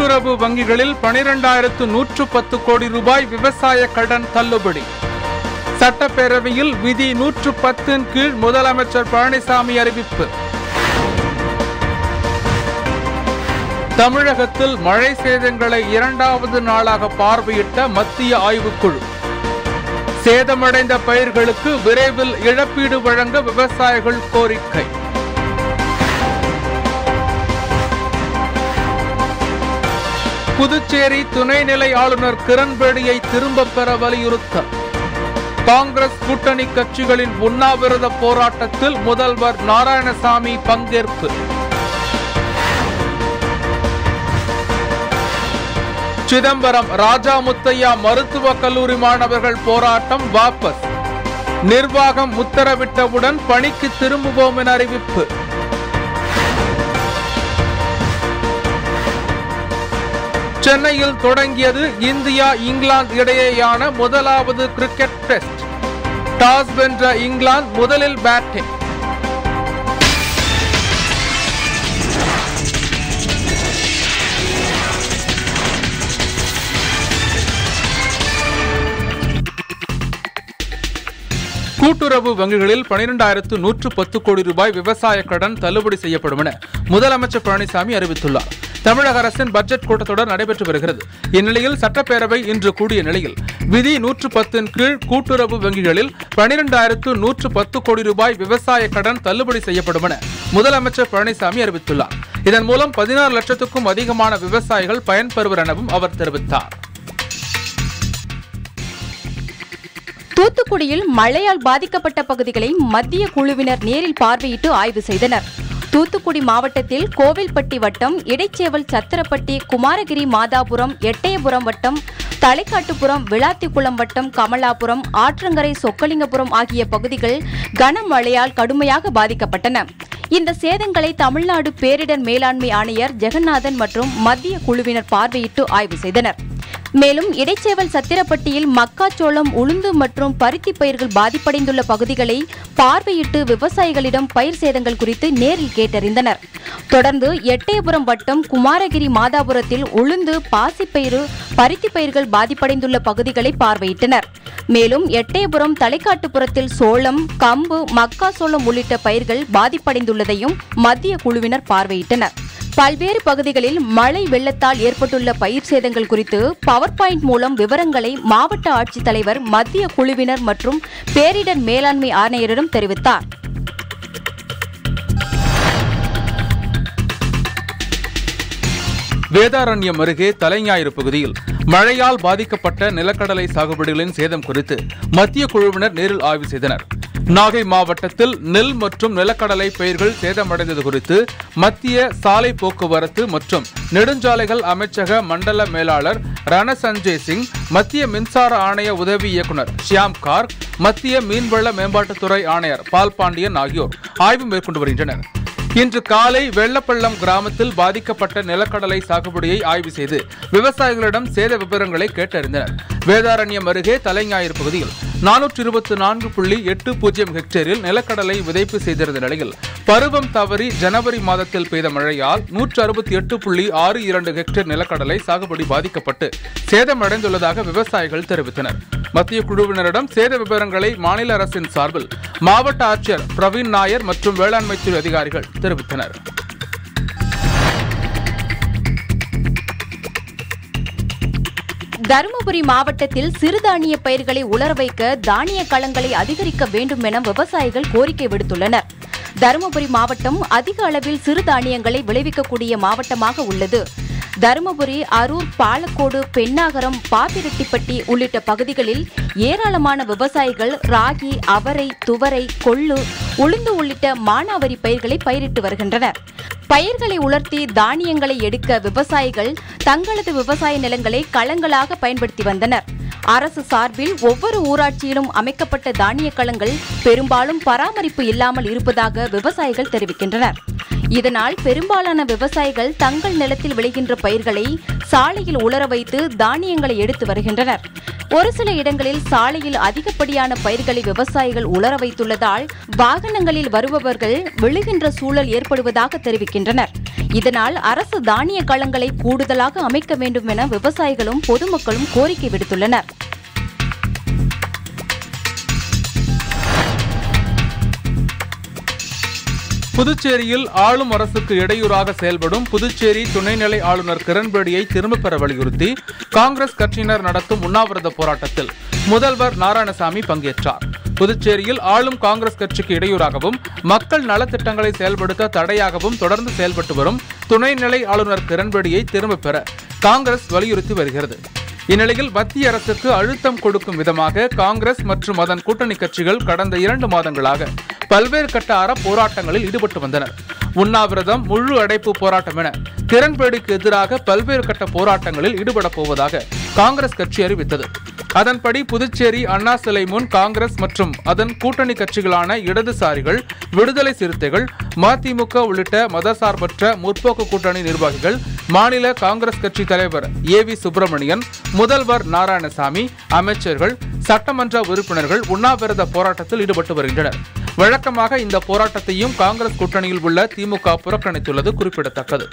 கூட்டுறவு வங்கிகளில் பனிரெண்டாயிரத்து நூற்று பத்து கோடி ரூபாய் விவசாய கடன் தள்ளுபடி சட்டப்பேரவையில் விதி நூற்று பத்தின் கீழ் முதலமைச்சர் பழனிசாமி அறிவிப்பு தமிழகத்தில் மழை சேதங்களை இரண்டாவது நாளாக பார்வையிட்ட மத்திய ஆய்வுக்குழு சேதமடைந்த பயிர்களுக்கு விரைவில் இழப்பீடு வழங்க விவசாயிகள் கோரிக்கை புதுச்சேரி துணைநிலை ஆளுநர் கிரண்பேடியை திரும்பப் பெற வலியுறுத்தல் காங்கிரஸ் கூட்டணி கட்சிகளின் உண்ணாவிரத போராட்டத்தில் முதல்வர் நாராயணசாமி பங்கேற்பு சிதம்பரம் ராஜா முத்தையா மருத்துவக் கல்லூரி மாணவர்கள் போராட்டம் வாபஸ் நிர்வாகம் உத்தரவிட்டவுடன் பணிக்கு திரும்புவோம் என அறிவிப்பு சென்னையில் தொடங்கியது இந்தியா இங்கிலாந்து இடையேயான முதலாவது கிரிக்கெட் டெஸ்ட் டாஸ் வென்ற இங்கிலாந்து முதலில் பேட்டிங் கூட்டுறவு வங்கிகளில் பனிரெண்டாயிரத்து நூற்று பத்து கோடி ரூபாய் விவசாய கடன் தள்ளுபடி செய்யப்படும் என முதலமைச்சர் பழனிசாமி அறிவித்துள்ளார் தமிழக அரசின் பட்ஜெட் கூட்டத்தொடர் நடைபெற்று வருகிறது இந்நிலையில் சட்டப்பேரவை இன்று கூடிய நிலையில் விதி நூற்று பத்தின் கீழ் கூட்டுறவு வங்கிகளில் பனிரெண்டாயிரத்து நூற்று பத்து கோடி ரூபாய் விவசாய கடன் தள்ளுபடி செய்யப்படும் என முதலமைச்சர் பழனிசாமி அறிவித்துள்ளார் இதன் மூலம் பதினாறு லட்சத்துக்கும் அதிகமான விவசாயிகள் பயன்பெறுவர் எனவும் அவர் தெரிவித்தார் தூத்துக்குடியில் மழையால் பாதிக்கப்பட்ட பகுதிகளை மத்திய குழுவினர் நேரில் பார்வையிட்டு ஆய்வு செய்தனர் தூத்துக்குடி மாவட்டத்தில் கோவில்பட்டி வட்டம் இடைச்சேவல் சத்திரப்பட்டி குமாரகிரி மாதாபுரம் எட்டயபுரம் வட்டம் தலைக்காட்டுப்புறம் விளாத்திக்குளம் வட்டம் கமலாபுரம் ஆற்றங்கரை சொக்கலிங்கபுரம் ஆகிய பகுதிகள் கனமழையால் கடுமையாக பாதிக்கப்பட்டன இந்த சேதங்களை தமிழ்நாடு பேரிடர் மேலாண்மை ஆணையர் ஜெகநாதன் மற்றும் மத்திய குழுவினர் பார்வையிட்டு ஆய்வு செய்தனர் மேலும் இடைச்சேவல் சத்திரப்பட்டியில் மக்காச்சோளம் உளுந்து மற்றும் பருத்தி பயிர்கள் பாதிப்படைந்துள்ள பகுதிகளை பார்வையிட்டு விவசாயிகளிடம் பயிர் சேதங்கள் குறித்து நேரில் கேட்டறிந்தனர் தொடர்ந்து எட்டயபுரம் வட்டம் குமாரகிரி மாதாபுரத்தில் உளுந்து பாசிப்பயிறு பருத்தி பயிர்கள் பாதிப்படைந்துள்ள பகுதிகளை பார்வையிட்டனர் மேலும் எட்டயபுரம் தலைக்காட்டுப்புறத்தில் சோளம் கம்பு மக்காசோளம் உள்ளிட்ட பயிர்கள் பாதிப்படைந்துள்ளதையும் மத்திய குழுவினர் பார்வையிட்டனர் பல்வேறு பகுதிகளில் மழை வெள்ளத்தால் ஏற்பட்டுள்ள பயிர் சேதங்கள் குறித்து பவர் பாயிண்ட் மூலம் விவரங்களை மாவட்ட ஆட்சித்தலைவர் மத்திய குழுவினர் மற்றும் பேரிடர் மேலாண்மை ஆணையரிடம் தெரிவித்தார் வேதாரண்யம் அருகே தலைஞாயிறு பகுதியில் மழையால் பாதிக்கப்பட்ட நிலக்கடலை சாகுபடிகளின் சேதம் குறித்து மத்திய குழுவினர் நேரில் ஆய்வு செய்தனர் நாகை மாவட்டத்தில் நெல் மற்றும் நிலக்கடலை பயிர்கள் சேதமடைந்தது குறித்து மத்திய சாலை போக்குவரத்து மற்றும் நெடுஞ்சாலைகள் அமைச்சக மண்டல மேலாளர் ரணசஞ்சய் சிங் மத்திய மின்சார ஆணைய உதவி இயக்குனர் ஷியாம் கார்க் மத்திய மீன்வள மேம்பாட்டுத்துறை ஆணையர் பால் பாண்டியன் ஆகியோர் ஆய்வு மேற்கொண்டு வருகின்றனர் இன்று காலை வெள்ளப்பள்ளம் கிராமத்தில் பாதிக்கப்பட்ட நிலக்கடலை சாகுபடியை ஆய்வு செய்து விவசாயிகளிடம் சேத விவரங்களை கேட்டறிந்தனர் வேதாரண்யம் அருகே தலைஞாயிறு பகுதியில் நானூற்று இருபத்தி நான்கு புள்ளி எட்டு பூஜ்ஜியம் ஹெக்டேரில் நிலக்கடலை விதைப்பு செய்திருந்த நிலையில் பருவம் தவறி ஜனவரி மாதத்தில் பெய்த மழையால் நூற்று அறுபத்தி எட்டு புள்ளி ஆறு இரண்டு ஹெக்டேர் நிலக்கடலை சாகுபடி பாதிக்கப்பட்டு சேதமடைந்துள்ளதாக விவசாயிகள் தெரிவித்தனர் மத்திய குழுவினரிடம் சேத விவரங்களை மாநில அரசின் சார்பில் மாவட்ட ஆட்சியர் பிரவீன் நாயர் மற்றும் வேளாண்மைத்துறை அதிகாரிகள் தெரிவித்தனர் தருமபுரி மாவட்டத்தில் சிறுதானிய பயிர்களை உலர வைக்க தானிய களங்களை அதிகரிக்க வேண்டும் என விவசாயிகள் கோரிக்கை விடுத்துள்ளனர் தருமபுரி மாவட்டம் அதிக அளவில் சிறுதானியங்களை விளைவிக்கக்கூடிய மாவட்டமாக உள்ளது தருமபுரி அரூர் பாலக்கோடு பெண்ணாகரம் பாப்பிரெட்டிப்பட்டி உள்ளிட்ட பகுதிகளில் ஏராளமான விவசாயிகள் ராகி அவரை துவரை கொள்ளு உளுந்து உள்ளிட்ட மானாவரி பயிர்களை பயிரிட்டு வருகின்றனர் பயிர்களை உலர்த்தி தானியங்களை எடுக்க விவசாயிகள் தங்களது விவசாய நிலங்களை களங்களாக பயன்படுத்தி வந்தனர் அரசு சார்பில் ஒவ்வொரு ஊராட்சியிலும் அமைக்கப்பட்ட தானிய களங்கள் பெரும்பாலும் பராமரிப்பு இல்லாமல் இருப்பதாக விவசாயிகள் தெரிவிக்கின்றனர் இதனால் பெரும்பாலான விவசாயிகள் தங்கள் நிலத்தில் விளைகின்ற பயிர்களை சாலையில் உலர வைத்து தானியங்களை எடுத்து வருகின்றனர் ஒரு சில இடங்களில் சாலையில் அதிகப்படியான பயிர்களை விவசாயிகள் உலர வைத்துள்ளதால் வாகனங்களில் வருபவர்கள் விழுகின்ற சூழல் ஏற்படுவதாக தெரிவிக்கின்றனர் இதனால் அரசு தானிய களங்களை கூடுதலாக அமைக்க வேண்டும் என விவசாயிகளும் பொதுமக்களும் கோரிக்கை விடுத்துள்ளனர் புதுச்சேரியில் ஆளும் அரசுக்கு இடையூறாக செயல்படும் புதுச்சேரி துணைநிலை ஆளுநர் கிரண்பேடியை திரும்பப் பெற வலியுறுத்தி காங்கிரஸ் கட்சியினர் நடத்தும் உண்ணாவிரத போராட்டத்தில் முதல்வர் நாராயணசாமி பங்கேற்றார் புதுச்சேரியில் ஆளும் காங்கிரஸ் கட்சிக்கு இடையூறாகவும் மக்கள் நலத்திட்டங்களை செயல்படுத்த தடையாகவும் தொடர்ந்து செயல்பட்டு வரும் துணைநிலை ஆளுநர் கிரண்பேடியை திரும்பப் பெற காங்கிரஸ் வலியுறுத்தி வருகிறது இந்நிலையில் மத்திய அரசுக்கு அழுத்தம் கொடுக்கும் விதமாக காங்கிரஸ் மற்றும் அதன் கூட்டணி கட்சிகள் கடந்த இரண்டு மாதங்களாக பல்வேறு கட்ட அற போராட்டங்களில் ஈடுபட்டு வந்தனர் உண்ணாவிரதம் முழு அடைப்பு போராட்டம் என கிரண்பேடிக்கு எதிராக பல்வேறு கட்ட போராட்டங்களில் ஈடுபடப் போவதாக காங்கிரஸ் கட்சி அறிவித்தது அதன்படி புதுச்சேரி அண்ணா சிலை முன் காங்கிரஸ் மற்றும் அதன் கூட்டணி கட்சிகளான இடதுசாரிகள் விடுதலை சிறுத்தைகள் மதிமுக உள்ளிட்ட மதசார்பற்ற முற்போக்கு கூட்டணி நிர்வாகிகள் மாநில காங்கிரஸ் கட்சி தலைவர் ஏ வி சுப்பிரமணியன் முதல்வர் நாராயணசாமி அமைச்சர்கள் சட்டமன்ற உறுப்பினர்கள் உண்ணாவிரத போராட்டத்தில் ஈடுபட்டு வருகின்றனர் வழக்கமாக இந்த போராட்டத்தையும் காங்கிரஸ் கூட்டணியில் உள்ள திமுக புறக்கணித்துள்ளது குறிப்பிடத்தக்கது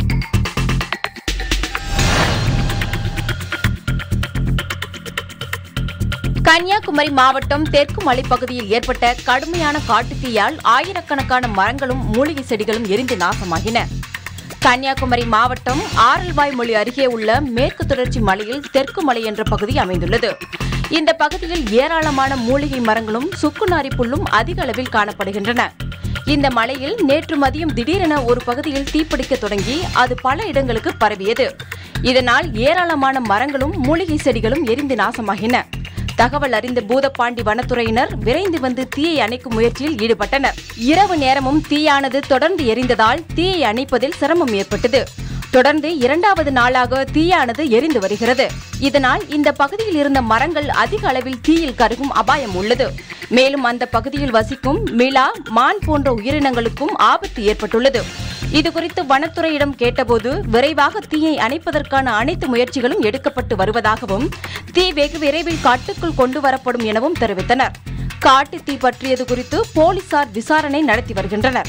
கன்னியாகுமரி மாவட்டம் தெற்கு மலைப்பகுதியில் ஏற்பட்ட கடுமையான காட்டுத்தீயால் ஆயிரக்கணக்கான மரங்களும் மூலிகை செடிகளும் எரிந்து நாசமாகின கன்னியாகுமரி மாவட்டம் ஆரல்வாய்மொழி அருகே உள்ள மேற்கு தொடர்ச்சி மலையில் தெற்கு மலை என்ற பகுதி அமைந்துள்ளது இந்த பகுதியில் ஏராளமான மூலிகை மரங்களும் சுக்குநாரி புல்லும் அதிக அளவில் காணப்படுகின்றன இந்த மலையில் நேற்று மதியம் திடீரென ஒரு பகுதியில் தீப்பிடிக்க தொடங்கி அது பல இடங்களுக்கு பரவியது இதனால் ஏராளமான மரங்களும் மூலிகை செடிகளும் எரிந்து நாசமாகின தகவல் அறிந்த பூதப்பாண்டி வனத்துறையினர் விரைந்து வந்து தீயை அணைக்கும் முயற்சியில் ஈடுபட்டனர் இரவு நேரமும் தீயானது தொடர்ந்து எரிந்ததால் தீயை அணைப்பதில் சிரமம் ஏற்பட்டது தொடர்ந்து இரண்டாவது நாளாக தீயானது எரிந்து வருகிறது இதனால் இந்த பகுதியில் இருந்த மரங்கள் அதிக அளவில் தீயில் கருகும் அபாயம் உள்ளது மேலும் அந்த பகுதியில் வசிக்கும் மிளா மான் போன்ற உயிரினங்களுக்கும் ஆபத்து ஏற்பட்டுள்ளது இதுகுறித்து வனத்துறையிடம் கேட்டபோது விரைவாக தீயை அணைப்பதற்கான அனைத்து முயற்சிகளும் எடுக்கப்பட்டு வருவதாகவும் தீ வெகு விரைவில் காட்டுக்குள் கொண்டு வரப்படும் எனவும் தெரிவித்தனர் காட்டு தீ பற்றியது குறித்து போலீசார் விசாரணை நடத்தி வருகின்றனர்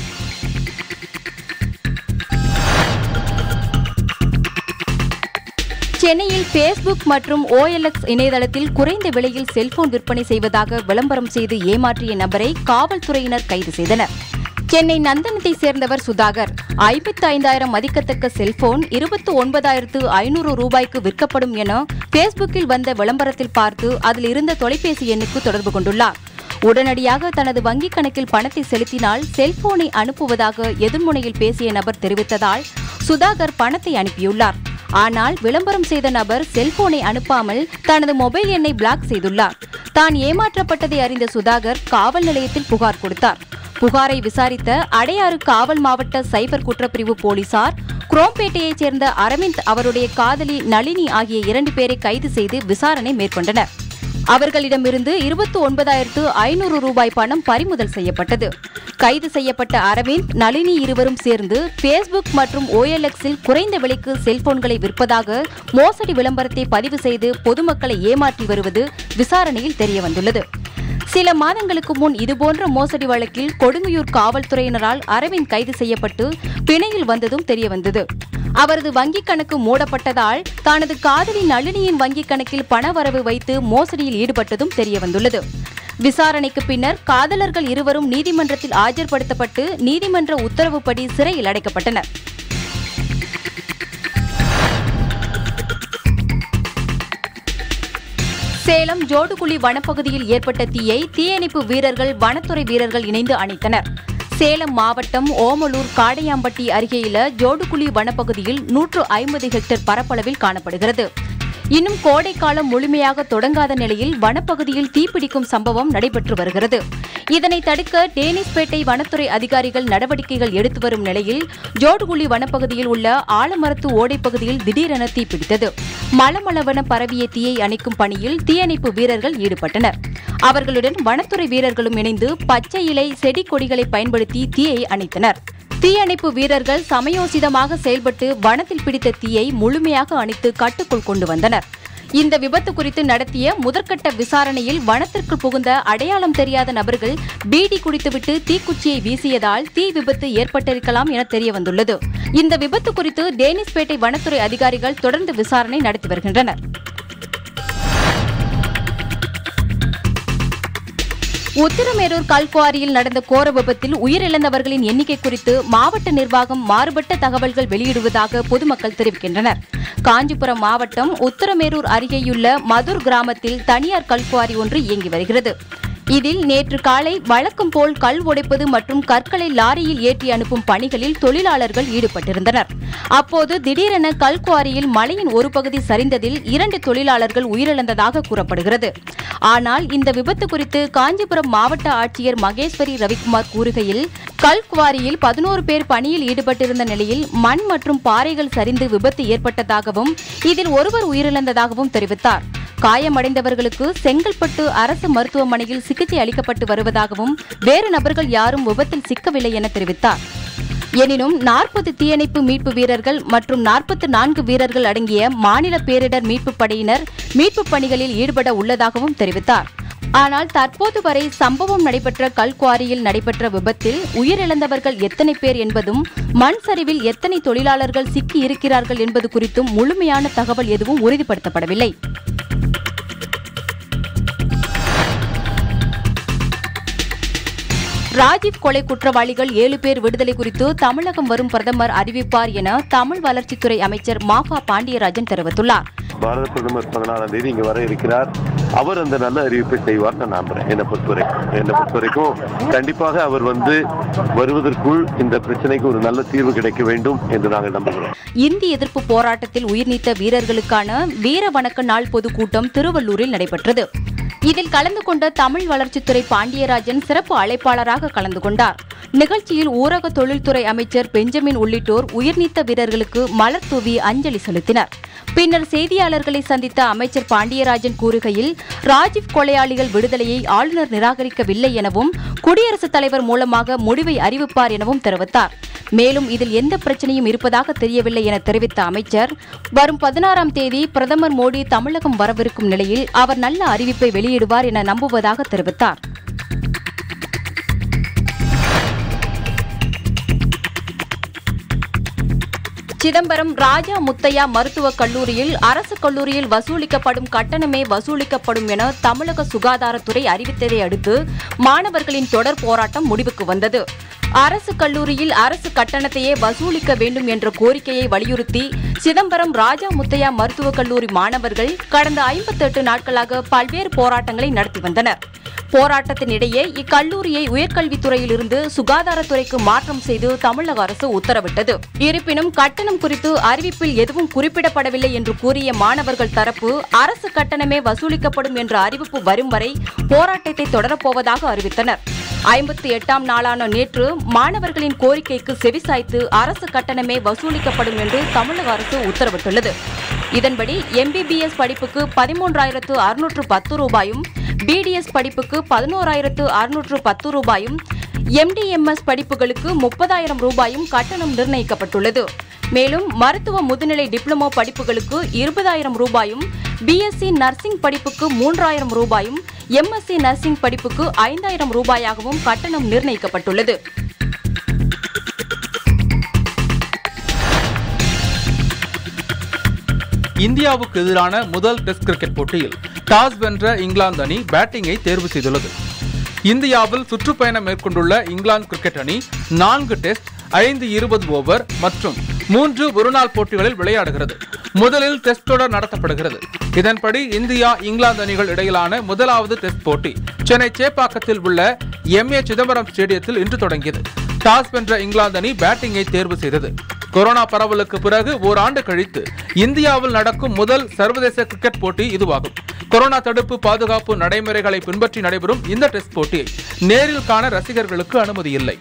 சென்னையில் பேஸ்புக் மற்றும் ஓஎல்எக்ஸ் இணையதளத்தில் குறைந்த விலையில் செல்போன் விற்பனை செய்வதாக விளம்பரம் செய்து ஏமாற்றிய நபரை காவல்துறையினர் கைது செய்தனர் சென்னை நந்தனத்தை சேர்ந்தவர் சுதாகர் ஐம்பத்தி ஐந்தாயிரம் மதிக்கத்தக்க செல்போன் இருபத்தி ஒன்பதாயிரத்து ஐநூறு ரூபாய்க்கு விற்கப்படும் என பேஸ்புக்கில் வந்த விளம்பரத்தில் பார்த்து அதில் இருந்த தொலைபேசி எண்ணுக்கு தொடர்பு கொண்டுள்ளார் உடனடியாக தனது வங்கிக் கணக்கில் பணத்தை செலுத்தினால் செல்போனை அனுப்புவதாக எதிர்முனையில் பேசிய நபர் தெரிவித்ததால் சுதாகர் பணத்தை அனுப்பியுள்ளார் ஆனால் விளம்பரம் செய்த நபர் செல்போனை அனுப்பாமல் தனது மொபைல் எண்ணை பிளாக் செய்துள்ளார் தான் ஏமாற்றப்பட்டதை அறிந்த சுதாகர் காவல் நிலையத்தில் புகார் கொடுத்தார் புகாரை விசாரித்த அடையாறு காவல் மாவட்ட சைபர் குற்றப்பிரிவு போலீசார் குரோம்பேட்டையைச் சேர்ந்த அரவிந்த் அவருடைய காதலி நளினி ஆகிய இரண்டு பேரை கைது செய்து விசாரணை மேற்கொண்டனர் அவர்களிடமிருந்து இருபத்தி ஒன்பதாயிரத்து ஐநூறு ரூபாய் பணம் பறிமுதல் செய்யப்பட்டது கைது செய்யப்பட்ட அரவிந்த் நளினி இருவரும் சேர்ந்து பேஸ்புக் மற்றும் ஓஎல்எக்ஸில் குறைந்த விலைக்கு செல்போன்களை விற்பதாக மோசடி விளம்பரத்தை பதிவு செய்து பொதுமக்களை ஏமாற்றி வருவது விசாரணையில் தெரியவந்துள்ளது சில மாதங்களுக்கு முன் இதுபோன்ற மோசடி வழக்கில் கொடுங்கையூர் காவல்துறையினரால் அரவிந்த் கைது செய்யப்பட்டு பிணையில் வந்ததும் தெரியவந்தது அவரது வங்கிக் கணக்கு மூடப்பட்டதால் தனது காதலி நளினியின் வங்கிக் கணக்கில் பணவரவு வைத்து மோசடியில் ஈடுபட்டதும் தெரியவந்துள்ளது விசாரணைக்கு பின்னர் காதலர்கள் இருவரும் நீதிமன்றத்தில் ஆஜர்படுத்தப்பட்டு நீதிமன்ற உத்தரவுப்படி சிறையில் அடைக்கப்பட்டனர் சேலம் ஜோடுகுழி வனப்பகுதியில் ஏற்பட்ட தீயை தீயணைப்பு வீரர்கள் வனத்துறை வீரர்கள் இணைந்து அணைத்தனர் சேலம் மாவட்டம் ஓமலூர் காடையாம்பட்டி அருகேயுள்ள ஜோடுகுழி வனப்பகுதியில் நூற்று ஐம்பது ஹெக்டேர் பரப்பளவில் காணப்படுகிறது இன்னும் கோடைக்காலம் முழுமையாக தொடங்காத நிலையில் வனப்பகுதியில் தீப்பிடிக்கும் சம்பவம் நடைபெற்று வருகிறது இதனை தடுக்க டேனிஸ்பேட்டை வனத்துறை அதிகாரிகள் நடவடிக்கைகள் எடுத்து வரும் நிலையில் ஜோடுகுழி வனப்பகுதியில் உள்ள ஆலமரத்து ஓடை பகுதியில் திடீரென தீப்பிடித்தது மலமளவன பரவிய தீயை அணைக்கும் பணியில் தீயணைப்பு வீரர்கள் ஈடுபட்டனர் அவர்களுடன் வனத்துறை வீரர்களும் இணைந்து பச்சை இலை செடி கொடிகளை பயன்படுத்தி தீயை அணைத்தனர் தீயணைப்பு வீரர்கள் சமயோசிதமாக செயல்பட்டு வனத்தில் பிடித்த தீயை முழுமையாக அணைத்து கட்டுக்குள் கொண்டு வந்தனர் இந்த விபத்து குறித்து நடத்திய முதற்கட்ட விசாரணையில் வனத்திற்குள் புகுந்த அடையாளம் தெரியாத நபர்கள் பீடி குடித்துவிட்டு தீக்குச்சியை வீசியதால் தீ விபத்து ஏற்பட்டிருக்கலாம் என தெரிய வந்துள்ளது இந்த விபத்து குறித்து டேனிஸ்பேட்டை வனத்துறை அதிகாரிகள் தொடர்ந்து விசாரணை நடத்தி வருகின்றனர் உத்திரமேரூர் கல்குவாரியில் நடந்த கோர விபத்தில் உயிரிழந்தவர்களின் எண்ணிக்கை குறித்து மாவட்ட நிர்வாகம் மாறுபட்ட தகவல்கள் வெளியிடுவதாக பொதுமக்கள் தெரிவிக்கின்றனர் காஞ்சிபுரம் மாவட்டம் உத்திரமேரூர் அருகேயுள்ள மதுர் கிராமத்தில் தனியார் கல்குவாரி ஒன்று இயங்கி வருகிறது இதில் நேற்று காலை வழக்கம் போல் கல் உடைப்பது மற்றும் கற்களை லாரியில் ஏற்றி அனுப்பும் பணிகளில் தொழிலாளர்கள் ஈடுபட்டிருந்தனர் அப்போது திடீரென கல்குவாரியில் மலையின் ஒரு பகுதி சரிந்ததில் இரண்டு தொழிலாளர்கள் உயிரிழந்ததாக கூறப்படுகிறது ஆனால் இந்த விபத்து குறித்து காஞ்சிபுரம் மாவட்ட ஆட்சியர் மகேஸ்வரி ரவிக்குமார் கூறுகையில் கல்குவாரியில் பதினோரு பேர் பணியில் ஈடுபட்டிருந்த நிலையில் மண் மற்றும் பாறைகள் சரிந்து விபத்து ஏற்பட்டதாகவும் இதில் ஒருவர் உயிரிழந்ததாகவும் தெரிவித்தார் காயமடைந்தவர்களுக்கு செங்கல்பட்டு அரசு மருத்துவமனையில் சிகிச்சை அளிக்கப்பட்டு வருவதாகவும் வேறு நபர்கள் யாரும் விபத்தில் சிக்கவில்லை என தெரிவித்தார் எனினும் நாற்பது தீயணைப்பு மீட்பு வீரர்கள் மற்றும் நாற்பத்தி நான்கு வீரர்கள் அடங்கிய மாநில பேரிடர் மீட்புப் படையினர் மீட்புப் பணிகளில் ஈடுபட உள்ளதாகவும் தெரிவித்தார் ஆனால் தற்போது வரை சம்பவம் நடைபெற்ற கல்குவாரியில் நடைபெற்ற விபத்தில் உயிரிழந்தவர்கள் எத்தனை பேர் என்பதும் மண் சரிவில் எத்தனை தொழிலாளர்கள் சிக்கி இருக்கிறார்கள் என்பது குறித்தும் முழுமையான தகவல் எதுவும் உறுதிப்படுத்தப்படவில்லை ராஜீவ் கொலை குற்றவாளிகள் ஏழு பேர் விடுதலை குறித்து தமிழகம் வரும் பிரதமர் அறிவிப்பார் என தமிழ் வளர்ச்சித்துறை அமைச்சர் மாஃபா பாண்டியராஜன் தெரிவித்துள்ளார் பாரத பிரதமர் பதினாலாம் தேதி இங்க வர இருக்கிறார் அவர் அந்த நல்ல அறிவிப்பை செய்வார் நான் நம்புறேன் என்னை பொறுத்தவரைக்கும் என்னை பொறுத்தவரைக்கும் கண்டிப்பாக அவர் வந்து வருவதற்குள் இந்த பிரச்சனைக்கு ஒரு நல்ல தீர்வு கிடைக்க வேண்டும் என்று நாங்கள் நம்புகிறோம் இந்தி எதிர்ப்பு போராட்டத்தில் உயிர்நீத்த வீரர்களுக்கான வீர வணக்க நாள் பொதுக்கூட்டம் திருவள்ளூரில் நடைபெற்றது இதில் கலந்து கொண்ட தமிழ் வளர்ச்சித்துறை பாண்டியராஜன் சிறப்பு அழைப்பாளராக கலந்து கொண்டார் நிகழ்ச்சியில் ஊரக தொழில்துறை அமைச்சர் பெஞ்சமின் உள்ளிட்டோர் உயிர்நீத்த வீரர்களுக்கு மலர் தூவி அஞ்சலி செலுத்தினர் பின்னர் செய்தியாளர்களை சந்தித்த அமைச்சர் பாண்டியராஜன் கூறுகையில் ராஜீவ் கொலையாளிகள் விடுதலையை ஆளுநர் நிராகரிக்கவில்லை எனவும் குடியரசுத் தலைவர் மூலமாக முடிவை அறிவிப்பார் எனவும் தெரிவித்தார் மேலும் இதில் எந்த பிரச்சனையும் இருப்பதாக தெரியவில்லை என தெரிவித்த அமைச்சர் வரும் பதினாறாம் தேதி பிரதமர் மோடி தமிழகம் வரவிருக்கும் நிலையில் அவர் நல்ல அறிவிப்பை வெளியிடுவார் என நம்புவதாக தெரிவித்தார் சிதம்பரம் ராஜா முத்தையா மருத்துவக் கல்லூரியில் அரசு கல்லூரியில் வசூலிக்கப்படும் கட்டணமே வசூலிக்கப்படும் என தமிழக சுகாதாரத்துறை அறிவித்ததை அடுத்து மாணவர்களின் தொடர் போராட்டம் முடிவுக்கு வந்தது அரசு கல்லூரியில் அரசு கட்டணத்தையே வசூலிக்க வேண்டும் என்ற கோரிக்கையை வலியுறுத்தி சிதம்பரம் ராஜா முத்தையா மருத்துவக் கல்லூரி மாணவர்கள் கடந்த ஐம்பத்தெட்டு நாட்களாக பல்வேறு போராட்டங்களை நடத்தி வந்தனர் போராட்டத்தின் இடையே இக்கல்லூரியை உயர்கல்வித்துறையிலிருந்து சுகாதாரத்துறைக்கு மாற்றம் செய்து தமிழக அரசு உத்தரவிட்டது இருப்பினும் கட்டணம் குறித்து அறிவிப்பில் எதுவும் குறிப்பிடப்படவில்லை என்று கூறிய மாணவர்கள் தரப்பு அரசு கட்டணமே வசூலிக்கப்படும் என்ற அறிவிப்பு வரும் வரை போராட்டத்தை தொடரப்போவதாக அறிவித்தனர் ஐம்பத்தி எட்டாம் நாளான நேற்று மாணவர்களின் கோரிக்கைக்கு செவிசாய்த்து அரசு கட்டணமே வசூலிக்கப்படும் என்று தமிழக அரசு உத்தரவிட்டுள்ளது இதன்படி எம்பிபிஎஸ் படிப்புக்கு பதிமூன்றாயிரத்து அறுநூற்று பத்து ரூபாயும் பிடிஎஸ் படிப்புக்கு பதினோராயிரத்து அறுநூற்று பத்து ரூபாயும் எம்டிஎம்எஸ் படிப்புகளுக்கு முப்பதாயிரம் ரூபாயும் கட்டணம் நிர்ணயிக்கப்பட்டுள்ளது மேலும் மருத்துவ முதுநிலை டிப்ளமோ படிப்புகளுக்கு இருபதாயிரம் ரூபாயும் பிஎஸ்சி நர்சிங் படிப்புக்கு மூன்றாயிரம் ரூபாயும் எம்எஸ்சி நர்சிங் படிப்புக்கு ஐந்தாயிரம் ரூபாயாகவும் கட்டணம் நிர்ணயிக்கப்பட்டுள்ளது இந்தியாவுக்கு எதிரான முதல் டெஸ்ட் கிரிக்கெட் போட்டியில் டாஸ் வென்ற இங்கிலாந்து அணி பேட்டிங்கை தேர்வு செய்துள்ளது இந்தியாவில் சுற்றுப்பயணம் மேற்கொண்டுள்ள இங்கிலாந்து கிரிக்கெட் அணி நான்கு டெஸ்ட் ஐந்து இருபது ஓவர் மற்றும் மூன்று ஒருநாள் போட்டிகளில் விளையாடுகிறது முதலில் டெஸ்ட் தொடர் நடத்தப்படுகிறது இதன்படி இந்தியா இங்கிலாந்து அணிகள் இடையிலான முதலாவது டெஸ்ட் போட்டி சென்னை சேப்பாக்கத்தில் உள்ள எம் ஏ சிதம்பரம் ஸ்டேடியத்தில் இன்று தொடங்கியது டாஸ் வென்ற இங்கிலாந்து அணி பேட்டிங்கை தேர்வு செய்தது கொரோனா பரவலுக்கு பிறகு ஓராண்டு கழித்து இந்தியாவில் நடக்கும் முதல் சர்வதேச கிரிக்கெட் போட்டி இதுவாகும் கொரோனா தடுப்பு பாதுகாப்பு நடைமுறைகளை பின்பற்றி நடைபெறும் இந்த டெஸ்ட் போட்டியை நேரில் காண ரசிகர்களுக்கு அனுமதி இல்லை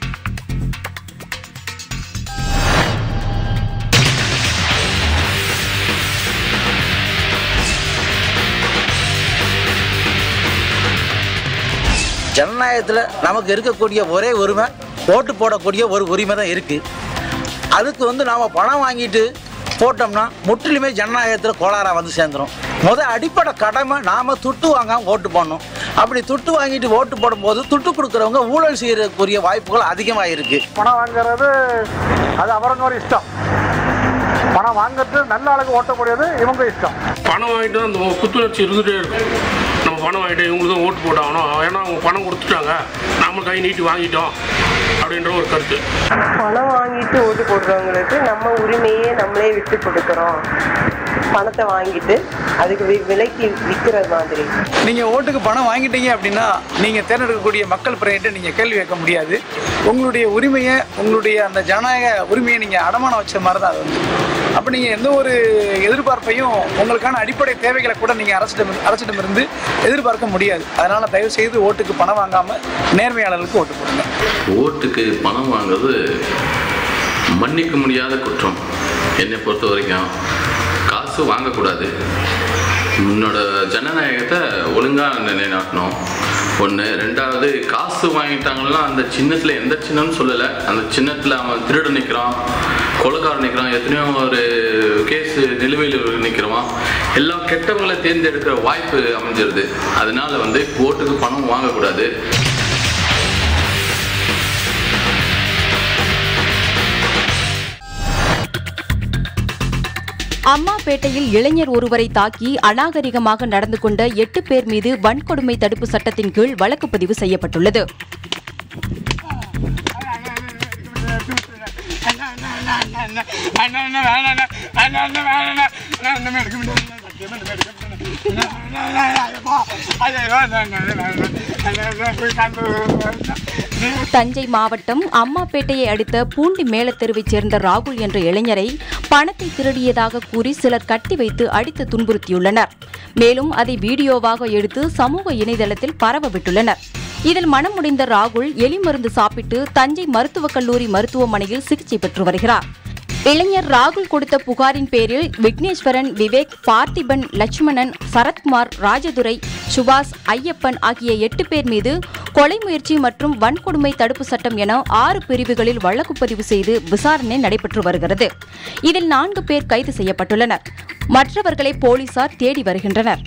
ஜனநாயகத்தில் நமக்கு இருக்கக்கூடிய ஒரே உரிமை ஓட்டு போடக்கூடிய ஒரு உரிமை தான் இருக்குது அதுக்கு வந்து நாம் பணம் வாங்கிட்டு போட்டோம்னா முற்றிலுமே ஜனநாயகத்தில் கோளாறாக வந்து சேர்ந்துரும் முத அடிப்படை கடமை நாம துட்டு வாங்காம ஓட்டு போடணும் அப்படி துட்டு வாங்கிட்டு ஓட்டு போடும்போது துட்டு கொடுக்குறவங்க ஊழல் செய்யறதுக்குரிய வாய்ப்புகள் அதிகமாக இருக்கு பணம் வாங்குறது அது அவரங்க ஒரு இஷ்டம் பணம் வாங்குறது நல்ல ஆளுக்கு ஓட்டக்கூடியது இவங்க இஷ்டம் பணம் வாங்கிட்டு தான் அந்த புத்துணர்ச்சி இருந்துகிட்டே இருக்கும் நம்ம பணம் வாங்கிட்டு இவங்களுக்கு தான் ஓட்டு போட்டாகணும் ஏன்னா அவங்க பணம் கொடுத்துட்டாங்க நாம கை நீட்டி வாங்கிட்டோம் அப்படின்ற ஒரு கருத்து பணம் வாங்கிட்டு ஓட்டு போடுறவங்களுக்கு நம்ம உரிமையே நம்மளே விட்டு கொடுக்குறோம் பணத்தை வாங்கிட்டு அதுக்கு வி- விலைக்கு விற்கிற மாதிரி நீங்கள் ஓட்டுக்கு பணம் வாங்கிட்டீங்க அப்படின்னா நீங்கள் தேர்ந்தெடுக்கக்கூடிய மக்கள் பிரதிநிதிட்ட நீங்கள் கேள்வி கேட்க முடியாது உங்களுடைய உரிமையை உங்களுடைய அந்த ஜனநாயக உரிமையை நீங்கள் அடமானம் வச்ச மாதிரி தான் அது வந்து அப்போ நீங்கள் எந்த ஒரு எதிர்பார்ப்பையும் உங்களுக்கான அடிப்படை தேவைகளை கூட நீங்கள் அரசிடம் அரசிடமிருந்து எதிர்பார்க்க முடியாது அதனால் தயவு செய்து ஓட்டுக்கு பணம் வாங்காமல் நேர்மையாளர்களுக்கு ஓட்டு போடுங்க ஓட்டுக்கு பணம் வாங்குறது மன்னிக்க முடியாத குற்றம் என்னை பொறுத்த வரைக்கும் காசு வாங்கக்கூடாது உன்னோட ஜனநாயகத்தை ஒழுங்காக நிலைநாட்டணும் ஒன்று ரெண்டாவது காசு வாங்கிட்டாங்கன்னா அந்த சின்னத்தில் எந்த சின்னம்னு சொல்லலை அந்த சின்னத்தில் அவன் திருடு நிற்கிறான் கொலைக்காரன் நிற்கிறான் எத்தனையோ ஒரு கேஸ் நிலுவையில் நிற்கிறவான் எல்லாம் கெட்டவங்களை தேர்ந்தெடுக்கிற வாய்ப்பு அமைஞ்சிருது அதனால வந்து ஓட்டுக்கு பணம் வாங்கக்கூடாது அம்மாப்பேட்டையில் இளைஞர் ஒருவரை தாக்கி அநாகரிகமாக நடந்து கொண்ட எட்டு பேர் மீது வன்கொடுமை தடுப்பு சட்டத்தின் கீழ் வழக்கு பதிவு செய்யப்பட்டுள்ளது தஞ்சை மாவட்டம் அம்மாப்பேட்டையை அடுத்த பூண்டி மேலத்தெருவைச் சேர்ந்த ராகுல் என்ற இளைஞரை பணத்தை திருடியதாக கூறி சிலர் கட்டி வைத்து அடித்து துன்புறுத்தியுள்ளனர் மேலும் அதை வீடியோவாக எடுத்து சமூக இணையதளத்தில் பரவ விட்டுள்ளனர் இதில் மனமுடைந்த ராகுல் எலி மருந்து சாப்பிட்டு தஞ்சை மருத்துவக் கல்லூரி மருத்துவமனையில் சிகிச்சை பெற்று வருகிறார் இளைஞர் ராகுல் கொடுத்த புகாரின் பேரில் விக்னேஸ்வரன் விவேக் பார்த்திபன் லட்சுமணன் சரத்குமார் ராஜதுரை சுபாஷ் ஐயப்பன் ஆகிய எட்டு பேர் மீது கொலை முயற்சி மற்றும் வன்கொடுமை தடுப்பு சட்டம் என ஆறு பிரிவுகளில் வழக்கு பதிவு செய்து விசாரணை நடைபெற்று வருகிறது இதில் நான்கு பேர் கைது செய்யப்பட்டுள்ளனர் மற்றவர்களை போலீசார் தேடி வருகின்றனர்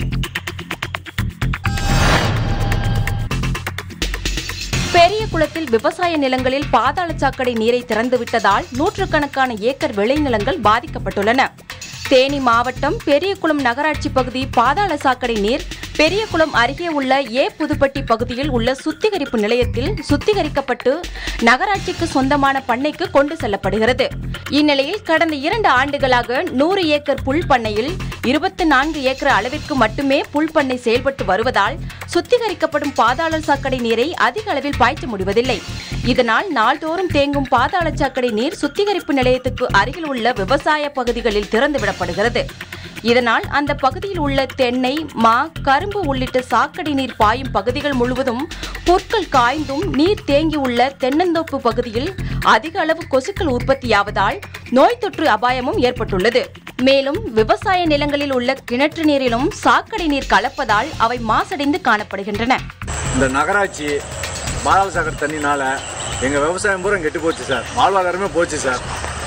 பெரிய குளத்தில் விவசாய நிலங்களில் பாதாள சாக்கடை நீரை திறந்துவிட்டதால் நூற்றுக்கணக்கான ஏக்கர் விளைநிலங்கள் பாதிக்கப்பட்டுள்ளன தேனி மாவட்டம் பெரியகுளம் நகராட்சி பகுதி பாதாள சாக்கடை நீர் பெரியகுளம் அருகே உள்ள ஏ புதுப்பட்டி பகுதியில் உள்ள சுத்திகரிப்பு நிலையத்தில் சுத்திகரிக்கப்பட்டு நகராட்சிக்கு சொந்தமான பண்ணைக்கு கொண்டு செல்லப்படுகிறது இந்நிலையில் கடந்த இரண்டு ஆண்டுகளாக நூறு ஏக்கர் புல் பண்ணையில் இருபத்தி நான்கு ஏக்கர் அளவிற்கு மட்டுமே புல் பண்ணை செயல்பட்டு வருவதால் சுத்திகரிக்கப்படும் பாதாள சாக்கடை நீரை அதிக அளவில் பாய்ச்ச முடிவதில்லை இதனால் நாள்தோறும் தேங்கும் பாதாள சாக்கடை நீர் சுத்திகரிப்பு நிலையத்துக்கு அருகில் உள்ள விவசாய பகுதிகளில் திறந்துவிடப்படுகிறது இதனால் அந்த பகுதியில் உள்ள தென்னை மா கரும்பு உள்ளிட்ட சாக்கடை நீர் பாயும் பகுதிகள் முழுவதும் புற்கள் காய்ந்தும் நீர் தேங்கியுள்ள தென்னந்தோப்பு பகுதியில் அதிக அளவு கொசுக்கள் உற்பத்தியாவதால் நோய் தொற்று அபாயமும் ஏற்பட்டுள்ளது மேலும் விவசாய நிலங்களில் உள்ள கிணற்று நீரிலும் சாக்கடை நீர் கலப்பதால் அவை மாசடைந்து காணப்படுகின்றன இந்த நகராட்சி பாதாள சாக்கடை தண்ணினால எங்கள் விவசாயம் பூரா கெட்டு போச்சு சார் வாழ்வாதாரமே போச்சு சார்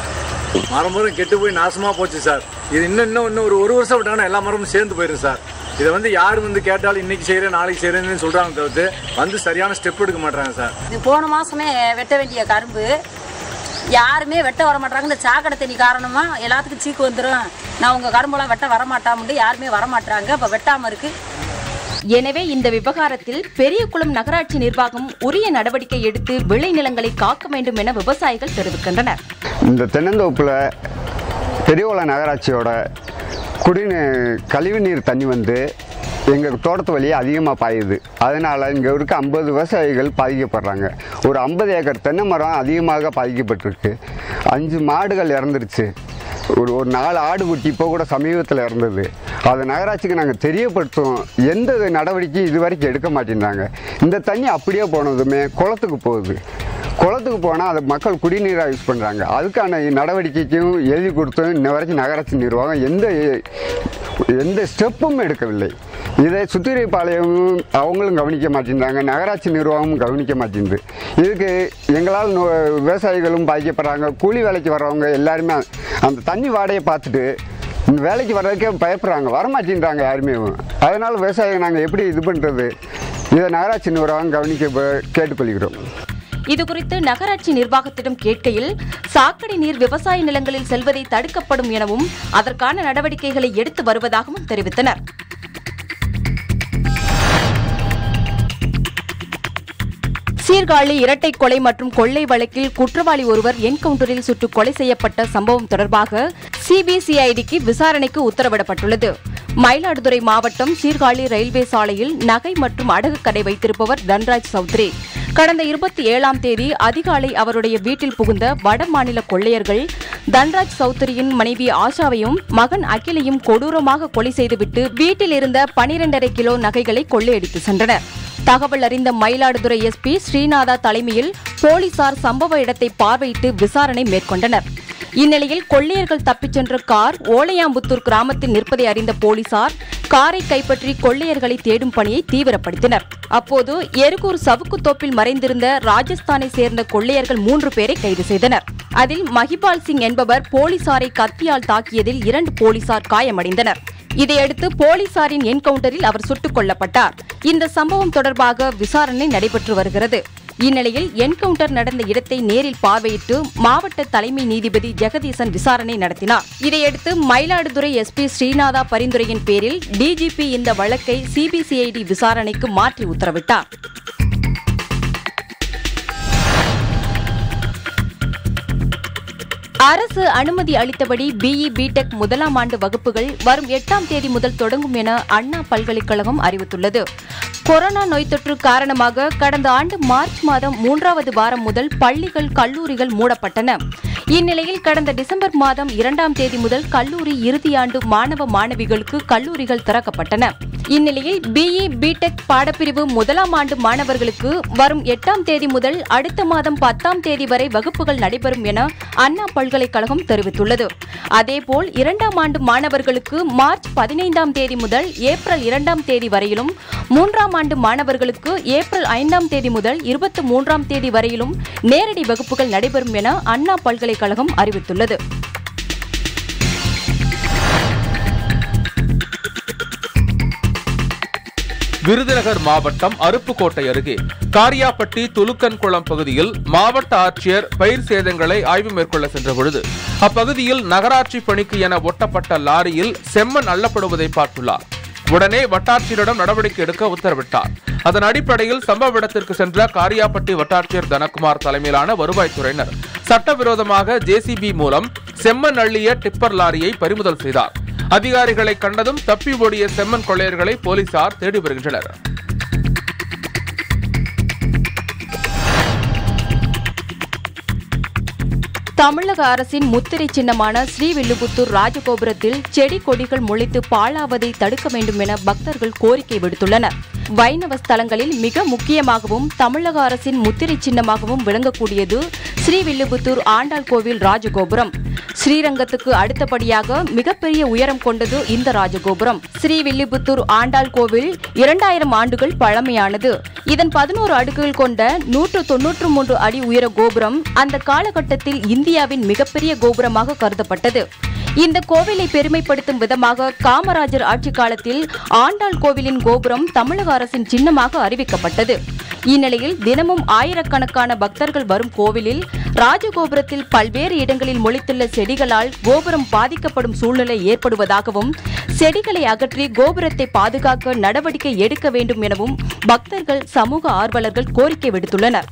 மரம் பூரா கெட்டு போய் நாசமாக போச்சு சார் இது இன்னும் இன்னும் இன்னும் ஒரு ஒரு வருஷம் விட்டாங்கன்னா எல்லா மரமும் சேர்ந்து போயிடும் சார் இதை வந்து யார் வந்து கேட்டாலும் இன்னைக்கு செய்கிறேன் நாளைக்கு செய்கிறேன்னு சொல்கிறாங்க தவிர்த்து வந்து சரியான ஸ்டெப் எடுக்க மாட்டாங்க சார் இது போன மாசமே வெட்ட வேண்டிய கரும்பு யாருமே வெட்ட வர மாட்டாங்க இந்த சாக்கடை தண்ணி காரணமா எல்லாத்துக்கும் சீக்கு வந்துடும் நான் உங்க கரும்பெல்லாம் வெட்ட வர மாட்டாமட்டு யாருமே வர மாட்டாங்க இப்போ வெட்டாம இருக்கு எனவே இந்த விவகாரத்தில் பெரியகுளம் நகராட்சி நிர்வாகம் உரிய நடவடிக்கை எடுத்து விளைநிலங்களை காக்க வேண்டும் என விவசாயிகள் தெரிவிக்கின்றனர் இந்த தென்னந்தோப்பில் பெரியகுளம் நகராட்சியோட குடிநீர் கழிவுநீர் தண்ணி வந்து எங்கள் தோட்டத்து வழியே அதிகமாக பாயுது அதனால் இங்கே இருக்க ஐம்பது விவசாயிகள் பாதிக்கப்படுறாங்க ஒரு ஐம்பது ஏக்கர் தென்னை மரம் அதிகமாக பாதிக்கப்பட்டிருக்கு அஞ்சு மாடுகள் இறந்துருச்சு ஒரு ஒரு நாலு ஆடுகுட்டி இப்போ கூட சமீபத்தில் இறந்தது அதை நகராட்சிக்கு நாங்கள் தெரியப்படுத்துவோம் எந்த நடவடிக்கையும் இது வரைக்கும் எடுக்க மாட்டேங்கிறாங்க இந்த தண்ணி அப்படியே போனதுமே குளத்துக்கு போகுது குளத்துக்கு போனால் அதை மக்கள் குடிநீராக யூஸ் பண்ணுறாங்க அதுக்கான நடவடிக்கைக்கும் எழுதி கொடுத்தும் இன்ன வரைக்கும் நகராட்சி நிர்வாகம் எந்த எந்த ஸ்டெப்பும் எடுக்கவில்லை இதை சுத்திகரிப்பாளையமும் அவங்களும் கவனிக்க மாட்டேங்கிறாங்க நகராட்சி நிர்வாகமும் கவனிக்க மாட்டேங்குது இதுக்கு எங்களால் நோ- விவசாயிகளும் பாதிக்கப்படுறாங்க கூலி வேலைக்கு வர்றவங்க எல்லாருமே அந்த தண்ணி வாடையை பார்த்துட்டு இந்த வேலைக்கு வர்றதுக்கே பயப்படுறாங்க வரமாட்டேன்றாங்க யாருமே அதனால விவசாயிகள் நாங்கள் எப்படி இது பண்ணுறது இதை நகராட்சி நிர்வாகம் கவனிக்க ப- கேட்டுக்கொள்கிறோம் இதுகுறித்து நகராட்சி நிர்வாகத்திடம் கேட்கையில் சாக்கடை நீர் விவசாய நிலங்களில் செல்வதை தடுக்கப்படும் எனவும் அதற்கான நடவடிக்கைகளை எடுத்து வருவதாகவும் தெரிவித்தனர் சீர்காழி இரட்டை கொலை மற்றும் கொள்ளை வழக்கில் குற்றவாளி ஒருவர் என்கவுண்டரில் சுட்டு கொலை செய்யப்பட்ட சம்பவம் தொடர்பாக சிபிசிஐடிக்கு விசாரணைக்கு உத்தரவிடப்பட்டுள்ளது மயிலாடுதுறை மாவட்டம் சீர்காழி ரயில்வே சாலையில் நகை மற்றும் அடகு கடை வைத்திருப்பவர் தன்ராஜ் சௌத்ரி கடந்த இருபத்தி ஏழாம் தேதி அதிகாலை அவருடைய வீட்டில் புகுந்த வட மாநில கொள்ளையர்கள் தன்ராஜ் சௌத்ரியின் மனைவி ஆஷாவையும் மகன் அகிலையும் கொடூரமாக கொலை செய்துவிட்டு வீட்டில் இருந்த பனிரெண்டரை கிலோ நகைகளை கொள்ளையடித்து சென்றனர் தகவல் அறிந்த மயிலாடுதுறை எஸ்பி ஸ்ரீநாதா தலைமையில் போலீசார் சம்பவ இடத்தை பார்வையிட்டு விசாரணை மேற்கொண்டனர் இந்நிலையில் கொள்ளையர்கள் தப்பிச் சென்ற கார் ஓலையாம்புத்தூர் கிராமத்தில் நிற்பதை அறிந்த போலீசார் காரை கைப்பற்றி கொள்ளையர்களை தேடும் பணியை தீவிரப்படுத்தினர் அப்போது எருகூர் சவுக்குத்தோப்பில் மறைந்திருந்த ராஜஸ்தானை சேர்ந்த கொள்ளையர்கள் மூன்று பேரை கைது செய்தனர் அதில் மஹிபால் சிங் என்பவர் போலீசாரை கத்தியால் தாக்கியதில் இரண்டு போலீசார் காயமடைந்தனர் இதையடுத்து போலீசாரின் என்கவுண்டரில் அவர் சுட்டுக் கொல்லப்பட்டார் இந்த சம்பவம் தொடர்பாக விசாரணை நடைபெற்று வருகிறது இந்நிலையில் என்கவுண்டர் நடந்த இடத்தை நேரில் பார்வையிட்டு மாவட்ட தலைமை நீதிபதி ஜெகதீசன் விசாரணை நடத்தினார் இதையடுத்து மயிலாடுதுறை எஸ்பி ஸ்ரீநாதா பரிந்துரையின் பேரில் டிஜிபி இந்த வழக்கை சிபிசிஐடி விசாரணைக்கு மாற்றி உத்தரவிட்டார் அரசு அனுமதி அளித்தபடி பிஇ பிடெக் முதலாம் ஆண்டு வகுப்புகள் வரும் எட்டாம் தேதி முதல் தொடங்கும் என அண்ணா பல்கலைக்கழகம் அறிவித்துள்ளது கொரோனா நோய் தொற்று காரணமாக கடந்த ஆண்டு மார்ச் மாதம் மூன்றாவது வாரம் முதல் பள்ளிகள் கல்லூரிகள் மூடப்பட்டன இந்நிலையில் கடந்த டிசம்பர் மாதம் இரண்டாம் தேதி முதல் கல்லூரி இறுதியாண்டு மாணவ மாணவிகளுக்கு கல்லூரிகள் திறக்கப்பட்டன இந்நிலையில் பிஇ பிடெக் பாடப்பிரிவு முதலாம் ஆண்டு மாணவர்களுக்கு வரும் எட்டாம் தேதி முதல் அடுத்த மாதம் பத்தாம் தேதி வரை வகுப்புகள் நடைபெறும் என அண்ணா பல்கலைக்கழகம் தெரிவித்துள்ளது அதேபோல் இரண்டாம் ஆண்டு மாணவர்களுக்கு மார்ச் பதினைந்தாம் தேதி முதல் ஏப்ரல் இரண்டாம் தேதி வரையிலும் மூன்றாம் ஆண்டு மாணவர்களுக்கு ஏப்ரல் ஐந்தாம் தேதி முதல் இருபத்தி மூன்றாம் தேதி வரையிலும் நேரடி வகுப்புகள் நடைபெறும் என அண்ணா பல்கலைக்கழகம் அறிவித்துள்ளது விருதுநகர் மாவட்டம் அருப்புக்கோட்டை அருகே காரியாப்பட்டி துலுக்கன்குளம் பகுதியில் மாவட்ட ஆட்சியர் பயிர் சேதங்களை ஆய்வு மேற்கொள்ள சென்ற பொழுது அப்பகுதியில் நகராட்சி பணிக்கு என ஒட்டப்பட்ட லாரியில் செம்மண் அள்ளப்படுவதை பார்த்துள்ளார் உடனே வட்டாட்சியரிடம் நடவடிக்கை எடுக்க உத்தரவிட்டார் அதன் அடிப்படையில் சம்பவ இடத்திற்கு சென்ற காரியாப்பட்டி வட்டாட்சியர் தனகுமார் தலைமையிலான வருவாய்த்துறையினர் சட்டவிரோதமாக ஜேசிபி மூலம் செம்மண் அள்ளிய டிப்பர் லாரியை பறிமுதல் செய்தார் அதிகாரிகளை கண்டதும் தப்பி ஓடிய செம்மன் கொள்ளையர்களை போலீசார் தேடி வருகின்றனர் தமிழக அரசின் முத்திரை சின்னமான ஸ்ரீவில்லிபுத்தூர் ராஜகோபுரத்தில் செடி கொடிகள் முளைத்து பாழாவதை தடுக்க வேண்டும் என பக்தர்கள் கோரிக்கை விடுத்துள்ளனர் வைணவ ஸ்தலங்களில் மிக முக்கியமாகவும் தமிழக அரசின் முத்திரை சின்னமாகவும் விளங்கக்கூடியது ஸ்ரீவில்லிபுத்தூர் ஆண்டாள் கோவில் ராஜகோபுரம் ஸ்ரீரங்கத்துக்கு அடுத்தபடியாக மிகப்பெரிய உயரம் கொண்டது இந்த ராஜகோபுரம் ஸ்ரீவில்லிபுத்தூர் ஆண்டாள் கோவில் இரண்டாயிரம் ஆண்டுகள் பழமையானது இதன் பதினோரு அடுக்குகள் கொண்ட நூற்று தொன்னூற்று மூன்று அடி உயர கோபுரம் அந்த காலகட்டத்தில் இந்தியாவின் மிகப்பெரிய கோபுரமாக கருதப்பட்டது இந்த கோவிலை பெருமைப்படுத்தும் விதமாக காமராஜர் ஆட்சி காலத்தில் ஆண்டாள் கோவிலின் கோபுரம் தமிழக அரசின் சின்னமாக அறிவிக்கப்பட்டது இந்நிலையில் தினமும் ஆயிரக்கணக்கான பக்தர்கள் வரும் கோவிலில் ராஜகோபுரத்தில் பல்வேறு இடங்களில் முளைத்துள்ள செடிகளால் கோபுரம் பாதிக்கப்படும் சூழ்நிலை ஏற்படுவதாகவும் செடிகளை அகற்றி கோபுரத்தை பாதுகாக்க நடவடிக்கை எடுக்க வேண்டும் எனவும் பக்தர்கள் சமூக ஆர்வலர்கள் கோரிக்கை விடுத்துள்ளனர்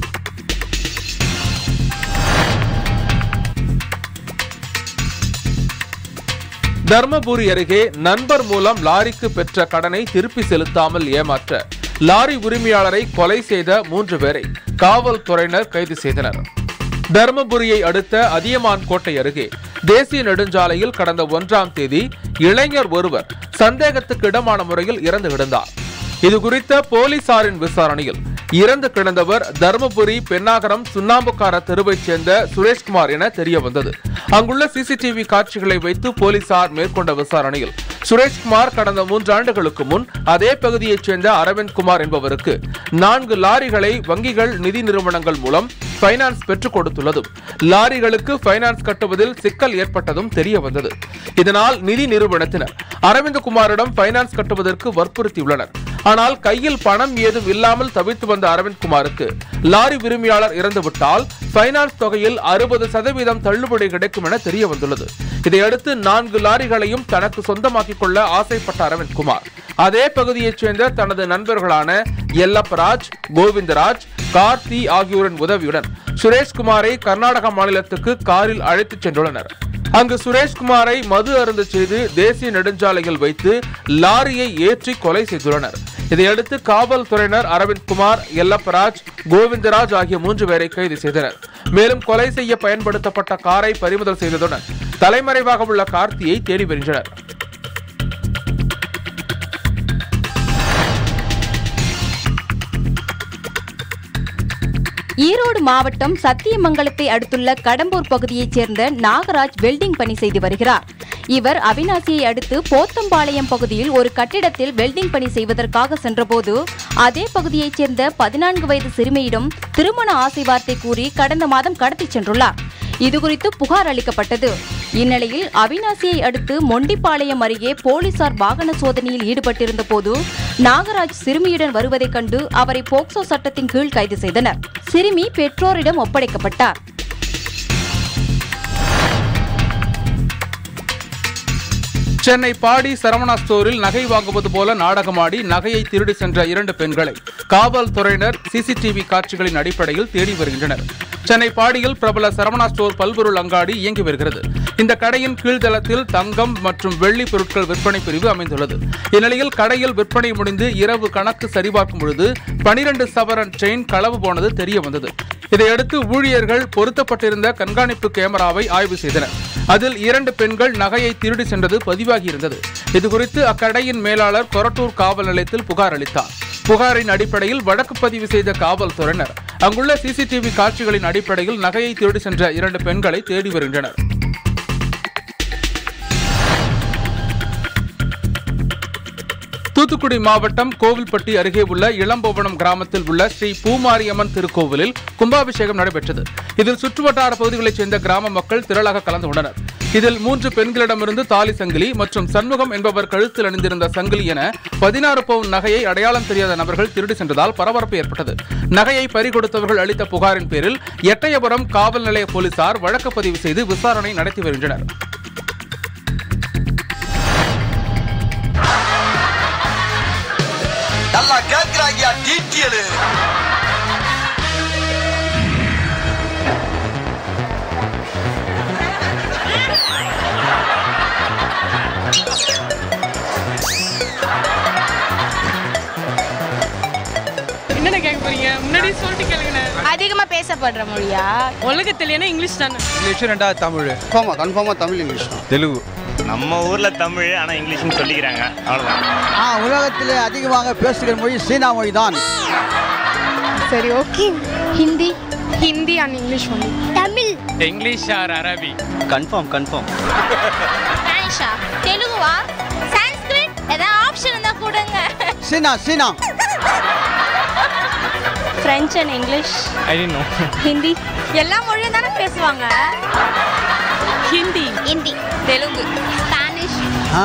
தர்மபுரி அருகே நண்பர் மூலம் லாரிக்கு பெற்ற கடனை திருப்பி செலுத்தாமல் ஏமாற்ற லாரி உரிமையாளரை கொலை செய்த மூன்று பேரை காவல்துறையினர் கைது செய்தனர் தர்மபுரியை அடுத்த அதியமான் கோட்டை அருகே தேசிய நெடுஞ்சாலையில் கடந்த ஒன்றாம் தேதி இளைஞர் ஒருவர் சந்தேகத்துக்கு இடமான முறையில் இறந்து கிடந்தார் இது குறித்த போலீசாரின் விசாரணையில் இறந்து கிடந்தவர் தருமபுரி பெண்ணாகரம் சுண்ணாம்புக்கார தெருவைச் சேர்ந்த சுரேஷ்குமார் என தெரிய வந்தது அங்குள்ள சிசிடிவி காட்சிகளை வைத்து போலீசார் மேற்கொண்ட விசாரணையில் சுரேஷ்குமார் கடந்த மூன்று ஆண்டுகளுக்கு முன் அதே பகுதியைச் சேர்ந்த அரவிந்த் குமார் என்பவருக்கு நான்கு லாரிகளை வங்கிகள் நிதி நிறுவனங்கள் மூலம் பைனான்ஸ் பெற்றுக் கொடுத்துள்ளதும் லாரிகளுக்கு பைனான்ஸ் கட்டுவதில் சிக்கல் ஏற்பட்டதும் தெரிய வந்தது இதனால் நிதி நிறுவனத்தினர் அரவிந்தகுமாரிடம் பைனான்ஸ் கட்டுவதற்கு வற்புறுத்தியுள்ளனர் ஆனால் கையில் பணம் ஏதும் இல்லாமல் தவித்து வந்த அரவிந்த்குமாருக்கு லாரி உரிமையாளர் இறந்துவிட்டால் பைனான்ஸ் தொகையில் அறுபது சதவீதம் தள்ளுபடி கிடைக்கும் என தெரிய வந்துள்ளது இதையடுத்து நான்கு லாரிகளையும் தனக்கு சொந்தமாக்கிக் கொள்ள ஆசைப்பட்ட அரவிந்த்குமார் அதே பகுதியைச் சேர்ந்த தனது நண்பர்களான எல்லப்பராஜ் கோவிந்தராஜ் கார்த்தி ஆகியோரின் உதவியுடன் சுரேஷ்குமாரை கர்நாடக மாநிலத்துக்கு காரில் அழைத்துச் சென்றுள்ளனர் அங்கு சுரேஷ்குமாரை மது அருந்த செய்து தேசிய நெடுஞ்சாலையில் வைத்து லாரியை ஏற்றி கொலை செய்துள்ளனர் இதையடுத்து காவல்துறையினர் அரவிந்த்குமார் எல்லப்பராஜ் கோவிந்தராஜ் ஆகிய மூன்று பேரை கைது செய்தனர் மேலும் கொலை செய்ய பயன்படுத்தப்பட்ட காரை பறிமுதல் செய்ததுடன் தலைமறைவாக உள்ள கார்த்தியை தேடி வருகின்றனர் ஈரோடு மாவட்டம் சத்தியமங்கலத்தை அடுத்துள்ள கடம்பூர் பகுதியைச் சேர்ந்த நாகராஜ் வெல்டிங் பணி செய்து வருகிறார் இவர் அவினாசியை அடுத்து போத்தம்பாளையம் பகுதியில் ஒரு கட்டிடத்தில் வெல்டிங் பணி செய்வதற்காக சென்றபோது அதே பகுதியைச் சேர்ந்த பதினான்கு வயது சிறுமியிடம் திருமண ஆசை வார்த்தை கூறி கடந்த மாதம் கடத்திச் சென்றுள்ளார் இதுகுறித்து புகார் அளிக்கப்பட்டது இந்நிலையில் அவினாசியை அடுத்து மொண்டிப்பாளையம் அருகே போலீசார் வாகன சோதனையில் ஈடுபட்டிருந்த போது நாகராஜ் சிறுமியுடன் வருவதைக் கண்டு அவரை போக்சோ சட்டத்தின் கீழ் கைது செய்தனர் சிறுமி பெற்றோரிடம் ஒப்படைக்கப்பட்டார் சென்னை பாடி சரவணா ஸ்டோரில் நகை வாங்குவது போல நாடகமாடி நகையை திருடி சென்ற இரண்டு பெண்களை காவல்துறையினர் சிசிடிவி காட்சிகளின் அடிப்படையில் தேடி வருகின்றனர் சென்னை பாடியில் பிரபல சரவணா ஸ்டோர் பல்பொருள் அங்காடி இயங்கி வருகிறது இந்த கடையின் கீழ்தளத்தில் தங்கம் மற்றும் வெள்ளி பொருட்கள் விற்பனை பிரிவு அமைந்துள்ளது இந்நிலையில் கடையில் விற்பனை முடிந்து இரவு கணக்கு சரிபார்க்கும் பொழுது பனிரெண்டு சவரன் செயின் களவு போனது தெரிய வந்தது இதையடுத்து ஊழியர்கள் பொருத்தப்பட்டிருந்த கண்காணிப்பு கேமராவை ஆய்வு செய்தனர் அதில் இரண்டு பெண்கள் நகையை திருடி சென்றது பதிவாகியிருந்தது இதுகுறித்து அக்கடையின் மேலாளர் கொரட்டூர் காவல் நிலையத்தில் புகார் அளித்தார் புகாரின் அடிப்படையில் வழக்கு பதிவு செய்த காவல்துறையினர் அங்குள்ள சிசிடிவி காட்சிகளின் அடிப்படையில் நகையை திருடி சென்ற இரண்டு பெண்களை தேடி வருகின்றனர் தூத்துக்குடி மாவட்டம் கோவில்பட்டி அருகே உள்ள இளம்பவனம் கிராமத்தில் உள்ள ஸ்ரீ பூமாரியம்மன் திருக்கோவிலில் கும்பாபிஷேகம் நடைபெற்றது இதில் சுற்றுவட்டார பகுதிகளைச் சேர்ந்த கிராம மக்கள் திரளாக கலந்து கொண்டனர் இதில் மூன்று பெண்களிடமிருந்து தாலி சங்கிலி மற்றும் சண்முகம் என்பவர் கழுத்தில் அணிந்திருந்த சங்கிலி என பதினாறு பவுன் நகையை அடையாளம் தெரியாத நபர்கள் திருடி சென்றதால் பரபரப்பு ஏற்பட்டது நகையை பறிகொடுத்தவர்கள் அளித்த புகாரின் பேரில் எட்டயபுரம் காவல் நிலைய போலீசார் வழக்கு பதிவு செய்து விசாரணை நடத்தி வருகின்றனர் நல்லா கேக்குறாங்க டீட்டியலு என்னென்ன கேட்க போறீங்க முன்னாடி சொல்லிட்டு கேளுங்கண்ணே அதிகமா பேசப்படுற மொழியா உலகத்திலேனா இங்கிலீஷ் தானே இங்கிலீஷ் ரெண்டாவது தமிழ் கன்ஃபார்மா கன்ஃபார்மா தமிழ் இங்கிலீஷ் தான் தெலுங்கு நம்ம ஊர்ல தமிழ் ஆனா இங்கிலீஷ்னு சொல்லிக்கிறாங்க அவ்வளவுதான் ஆ உலகத்திலே அதிகமாக பேசுகிற மொழி சீனா மொழி தான் சரி okay Hindi Hindi and English only Tamil English or அரபி கன்ஃபார்ம் கன்ஃபார்ம் ஸ்பானிஷா தெலுங்குவா சான்ஸ்கிரிட் ஏதாவது ஆப்ஷன் இருந்தா கொடுங்க சீனா சீனா French and English I know Hindi எல்லா மொழியும் தானே பேசுவாங்க ஹிந்தி ஹிந்தி தெலுங்கு ஸ்பானிஷ் ஆ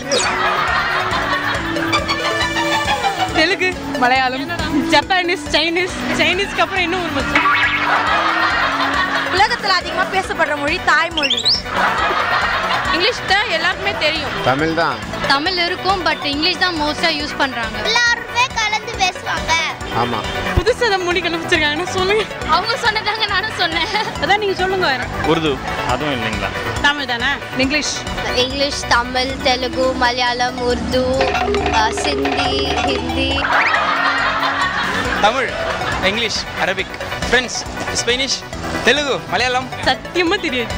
தெலுங்கு மலையாளம் ஜப்பானீஸ் சைனீஸ் சைனீஸ்க்கு அப்புறம் இன்னும் ஒரு மொழி உலகத்துல அதிகமா பேசப்படுற மொழி தாய்மொழி இங்கிலீஷ் தான் எல்லாருக்குமே தெரியும் தமிழ் தான் தமிழ் இருக்கும் பட் இங்கிலீஷ் தான் மோஸ்டா யூஸ் பண்றாங்க எல்லாருமே கலந்து பேசுவாங்க ஆமாம் புதுசா ஏதாவது மொழி கண்டுபிடிச்சிருக்காங்கன்னு சொல்லுங்க அவங்க சொன்னதாங்க நானும் சொன்னேன் அதான் நீங்க சொல்லுங்க உருது அதுவும் இல்லைங்களா தமிழ் தானே English English Tamil Telugu Malayalam Urdu Sindhi Hindi Tamil English Arabic French Spanish Telugu Malayalam சத்தியமா தெரியாது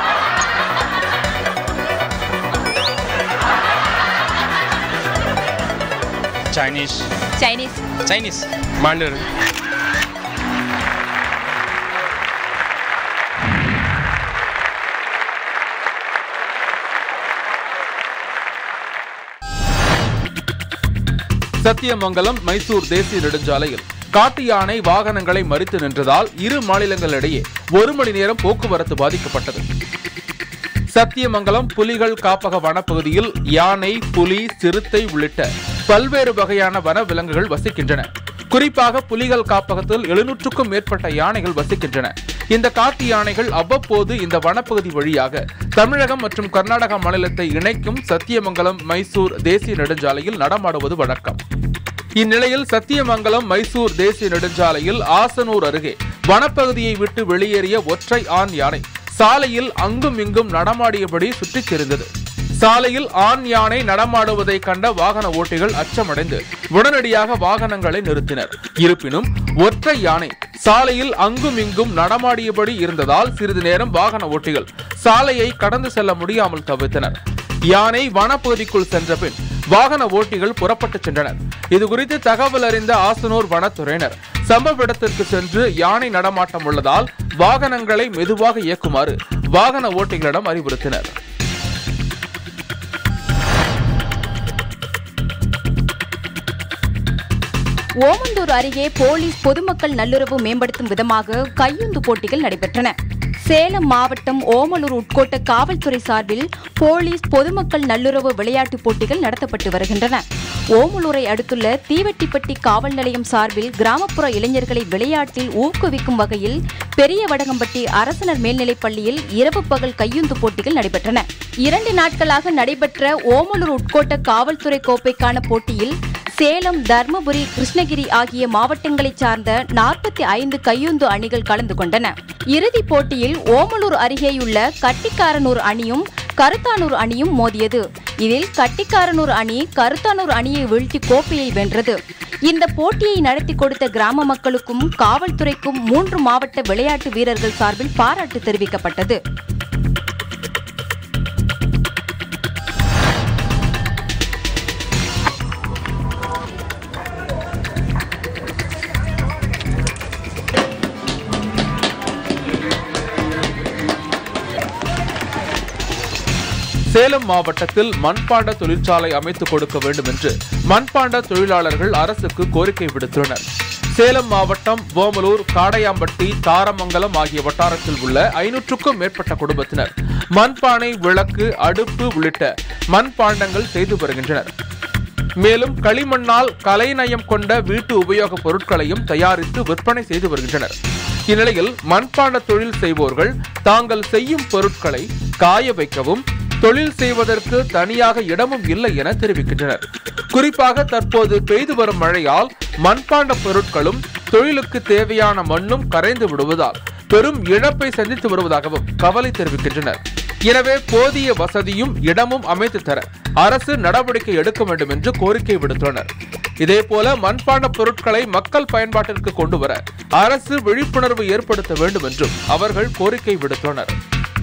சைனீஸ் சைனீஸ் சைனீஸ் மாண்டர் சத்தியமங்கலம் மைசூர் தேசிய நெடுஞ்சாலையில் காட்டு யானை வாகனங்களை மறித்து நின்றதால் இரு மாநிலங்களிடையே ஒரு மணி நேரம் போக்குவரத்து பாதிக்கப்பட்டது சத்தியமங்கலம் புலிகள் காப்பக வனப்பகுதியில் யானை புலி சிறுத்தை உள்ளிட்ட பல்வேறு வகையான வன விலங்குகள் வசிக்கின்றன குறிப்பாக புலிகள் காப்பகத்தில் எழுநூற்றுக்கும் மேற்பட்ட யானைகள் வசிக்கின்றன இந்த காட்டு யானைகள் அவ்வப்போது இந்த வனப்பகுதி வழியாக தமிழகம் மற்றும் கர்நாடகா மாநிலத்தை இணைக்கும் சத்தியமங்கலம் மைசூர் தேசிய நெடுஞ்சாலையில் நடமாடுவது வழக்கம் இந்நிலையில் சத்தியமங்கலம் மைசூர் தேசிய நெடுஞ்சாலையில் ஆசனூர் அருகே வனப்பகுதியை விட்டு வெளியேறிய ஒற்றை ஆண் யானை சாலையில் அங்கும் இங்கும் நடமாடியபடி சுற்றித் திரிந்தது சாலையில் ஆண் யானை நடமாடுவதை கண்ட வாகன ஓட்டிகள் அச்சமடைந்து உடனடியாக வாகனங்களை நிறுத்தினர் இருப்பினும் ஒற்றை யானை சாலையில் அங்கும் இங்கும் நடமாடியபடி இருந்ததால் சிறிது நேரம் வாகன ஓட்டிகள் சாலையை கடந்து செல்ல முடியாமல் தவிர்த்தனர் யானை வனப்பகுதிக்குள் சென்ற பின் வாகன ஓட்டிகள் புறப்பட்டு சென்றனர் இதுகுறித்து தகவல் அறிந்த ஆசனூர் வனத்துறையினர் சம்பவ இடத்திற்கு சென்று யானை நடமாட்டம் உள்ளதால் வாகனங்களை மெதுவாக இயக்குமாறு வாகன ஓட்டிகளிடம் அறிவுறுத்தினர் ஓமந்தூர் அருகே போலீஸ் பொதுமக்கள் நல்லுறவு மேம்படுத்தும் விதமாக கையுந்து போட்டிகள் நடைபெற்றன சேலம் மாவட்டம் ஓமலூர் உட்கோட்ட காவல்துறை சார்பில் போலீஸ் பொதுமக்கள் நல்லுறவு விளையாட்டுப் போட்டிகள் நடத்தப்பட்டு வருகின்றன ஓமலூரை அடுத்துள்ள தீவெட்டிப்பட்டி காவல் நிலையம் சார்பில் கிராமப்புற இளைஞர்களை விளையாட்டில் ஊக்குவிக்கும் வகையில் பெரிய வடகம்பட்டி அரசனர் மேல்நிலைப் பள்ளியில் இரவு பகல் கையுந்து போட்டிகள் நடைபெற்றன இரண்டு நாட்களாக நடைபெற்ற ஓமலூர் உட்கோட்ட காவல்துறை கோப்பைக்கான போட்டியில் சேலம் தர்மபுரி கிருஷ்ணகிரி ஆகிய மாவட்டங்களைச் சார்ந்த நாற்பத்தி ஐந்து கையுந்து அணிகள் கலந்து கொண்டன இறுதிப் போட்டியில் ஓமலூர் அருகேயுள்ள கட்டிக்காரனூர் அணியும் கருத்தானூர் அணியும் மோதியது இதில் கட்டிக்காரனூர் அணி கருத்தானூர் அணியை வீழ்த்தி கோப்பையை வென்றது இந்த போட்டியை நடத்தி கொடுத்த கிராம மக்களுக்கும் காவல்துறைக்கும் மூன்று மாவட்ட விளையாட்டு வீரர்கள் சார்பில் பாராட்டு தெரிவிக்கப்பட்டது சேலம் மாவட்டத்தில் மண்பாண்ட தொழிற்சாலை அமைத்துக் கொடுக்க வேண்டும் என்று மண்பாண்ட தொழிலாளர்கள் அரசுக்கு கோரிக்கை விடுத்துள்ளனர் சேலம் மாவட்டம் ஓமலூர் காடையாம்பட்டி தாரமங்கலம் ஆகிய வட்டாரத்தில் உள்ள ஐநூற்றுக்கும் மேற்பட்ட குடும்பத்தினர் மண்பானை விளக்கு அடுப்பு உள்ளிட்ட மண்பாண்டங்கள் செய்து வருகின்றனர் மேலும் களிமண்ணால் கலைநயம் கொண்ட வீட்டு உபயோகப் பொருட்களையும் தயாரித்து விற்பனை செய்து வருகின்றனர் இந்நிலையில் மண்பாண்ட தொழில் செய்வோர்கள் தாங்கள் செய்யும் பொருட்களை காய வைக்கவும் தொழில் செய்வதற்கு தனியாக இடமும் இல்லை என தெரிவிக்கின்றனர் குறிப்பாக தற்போது பெய்து வரும் மழையால் மண்பாண்ட பொருட்களும் தொழிலுக்கு தேவையான மண்ணும் கரைந்து விடுவதால் பெரும் இழப்பை சந்தித்து வருவதாகவும் கவலை தெரிவிக்கின்றனர் எனவே போதிய வசதியும் இடமும் அமைத்து தர அரசு நடவடிக்கை எடுக்க வேண்டும் என்று கோரிக்கை விடுத்துள்ளனர் இதேபோல மண்பாண்ட பொருட்களை மக்கள் பயன்பாட்டிற்கு கொண்டு வர அரசு விழிப்புணர்வு ஏற்படுத்த வேண்டும் என்றும் அவர்கள் கோரிக்கை விடுத்துள்ளனர்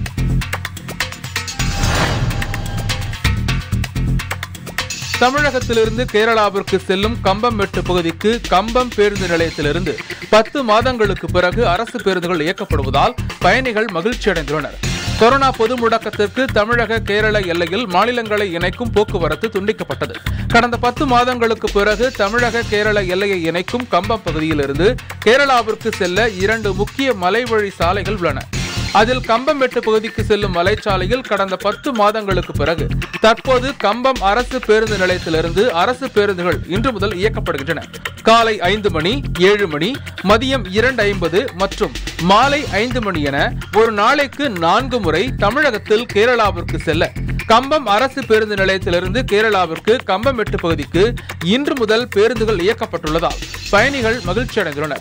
தமிழகத்திலிருந்து கேரளாவிற்கு செல்லும் கம்பம்மெட்டு பகுதிக்கு கம்பம் பேருந்து நிலையத்திலிருந்து பத்து மாதங்களுக்கு பிறகு அரசு பேருந்துகள் இயக்கப்படுவதால் பயணிகள் மகிழ்ச்சி அடைந்துள்ளனர் கொரோனா பொது முடக்கத்திற்கு தமிழக கேரள எல்லையில் மாநிலங்களை இணைக்கும் போக்குவரத்து துண்டிக்கப்பட்டது கடந்த பத்து மாதங்களுக்கு பிறகு தமிழக கேரள எல்லையை இணைக்கும் கம்பம் பகுதியிலிருந்து கேரளாவிற்கு செல்ல இரண்டு முக்கிய மலைவழி சாலைகள் உள்ளன அதில் கம்பம்மெட்டு பகுதிக்கு செல்லும் மலைச்சாலையில் கடந்த பத்து மாதங்களுக்கு பிறகு தற்போது கம்பம் அரசு பேருந்து நிலையத்திலிருந்து அரசு பேருந்துகள் இன்று முதல் இயக்கப்படுகின்றன காலை ஐந்து மணி ஏழு மணி மதியம் இரண்டு ஐம்பது மற்றும் மாலை ஐந்து மணி என ஒரு நாளைக்கு நான்கு முறை தமிழகத்தில் கேரளாவிற்கு செல்ல கம்பம் அரசு பேருந்து நிலையத்திலிருந்து கேரளாவிற்கு கம்பமெட்டு பகுதிக்கு இன்று முதல் பேருந்துகள் இயக்கப்பட்டுள்ளதால் பயணிகள் மகிழ்ச்சி அடைந்துள்ளனர்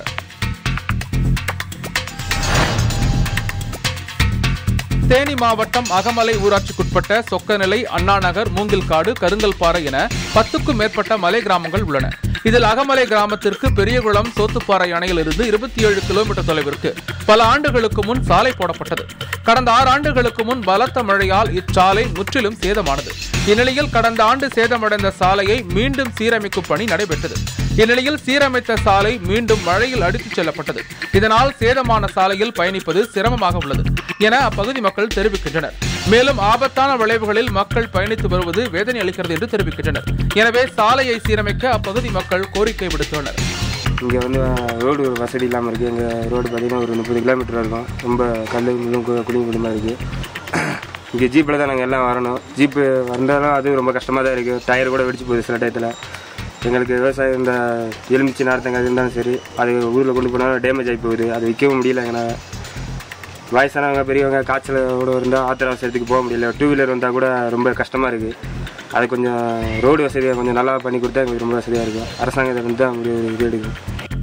தேனி மாவட்டம் அகமலை ஊராட்சிக்குட்பட்ட சொக்கநிலை அண்ணாநகர் மூங்கில்காடு கருங்கல்பாறை என பத்துக்கும் மேற்பட்ட மலை கிராமங்கள் உள்ளன இதில் அகமலை கிராமத்திற்கு பெரியகுளம் சோத்துப்பாறை அணையிலிருந்து இருபத்தி ஏழு கிலோமீட்டர் தொலைவிற்கு பல ஆண்டுகளுக்கு முன் சாலை போடப்பட்டது கடந்த ஆறு ஆண்டுகளுக்கு முன் பலத்த மழையால் இச்சாலை முற்றிலும் சேதமானது இந்நிலையில் கடந்த ஆண்டு சேதமடைந்த சாலையை மீண்டும் சீரமைக்கும் பணி நடைபெற்றது இந்நிலையில் சீரமைத்த சாலை மீண்டும் மழையில் அடித்துச் செல்லப்பட்டது இதனால் சேதமான சாலையில் பயணிப்பது சிரமமாக உள்ளது என அப்பகுதி மக்கள் தெரிவிக்கின்றனர் மேலும் ஆபத்தான விளைவுகளில் மக்கள் பயணித்து வருவது வேதனை அளிக்கிறது என்று தெரிவிக்கின்றனர் எனவே சாலையை சீரமைக்க அப்பகுதி மக்கள் கோரிக்கை விடுத்துள்ளனர் இங்கே வந்து ரோடு வசதி இல்லாமல் இருக்குது எங்கள் ரோடு பார்த்திங்கன்னா ஒரு முப்பது கிலோமீட்டர் இருக்கும் ரொம்ப கல் முள்ளும் கு- குழியும் குழியுமாக இருக்குது இங்கே ஜீப்பில் தான் நாங்கள் எல்லாம் வரணும் ஜீப்பு வந்தாலும் அது ரொம்ப கஷ்டமாக தான் இருக்குது டயர் கூட வெடிச்சு போகுது சில டயத்தில் எங்களுக்கு விவசாயம் இந்த எலுமிச்சி நார்த்தங்காய் இருந்தாலும் சரி அது ஊரில் கொண்டு போனாலும் டேமேஜ் ஆகி போகுது அது விற்கவும் முடியல எங்களால் வயசானவங்க பெரியவங்க காய்ச்சல் கூட இருந்தால் ஆத்திர அவசரத்துக்கு போக முடியல டூ வீலர் வந்தால் கூட ரொம்ப கஷ்டமாக இருக்குது அது கொஞ்சம் ரோடு வசதியை கொஞ்சம் நல்லா பண்ணி கொடுத்தா எங்களுக்கு ரொம்ப வசதியாக இருக்கும் அரசாங்கத்தை வந்து தான் அப்படி ஒரு இது எடுக்கும்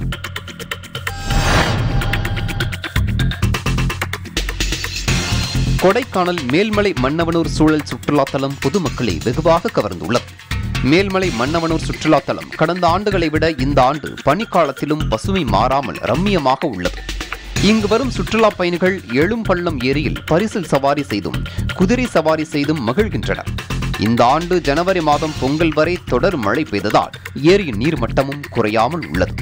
கொடைக்கானல் மேல்மலை மன்னவனூர் சூழல் சுற்றுலாத்தலம் பொதுமக்களை வெகுவாக கவர்ந்துள்ளது மேல்மலை மன்னவனூர் சுற்றுலாத்தலம் கடந்த ஆண்டுகளை விட இந்த ஆண்டு பனிக்காலத்திலும் பசுமை மாறாமல் ரம்மியமாக உள்ளது இங்கு வரும் சுற்றுலா பயணிகள் எழும்பள்ளம் ஏரியில் பரிசில் சவாரி செய்தும் குதிரை சவாரி செய்தும் மகிழ்கின்றனர் இந்த ஆண்டு ஜனவரி மாதம் பொங்கல் வரை தொடர் மழை பெய்ததால் ஏரியின் நீர்மட்டமும் குறையாமல் உள்ளது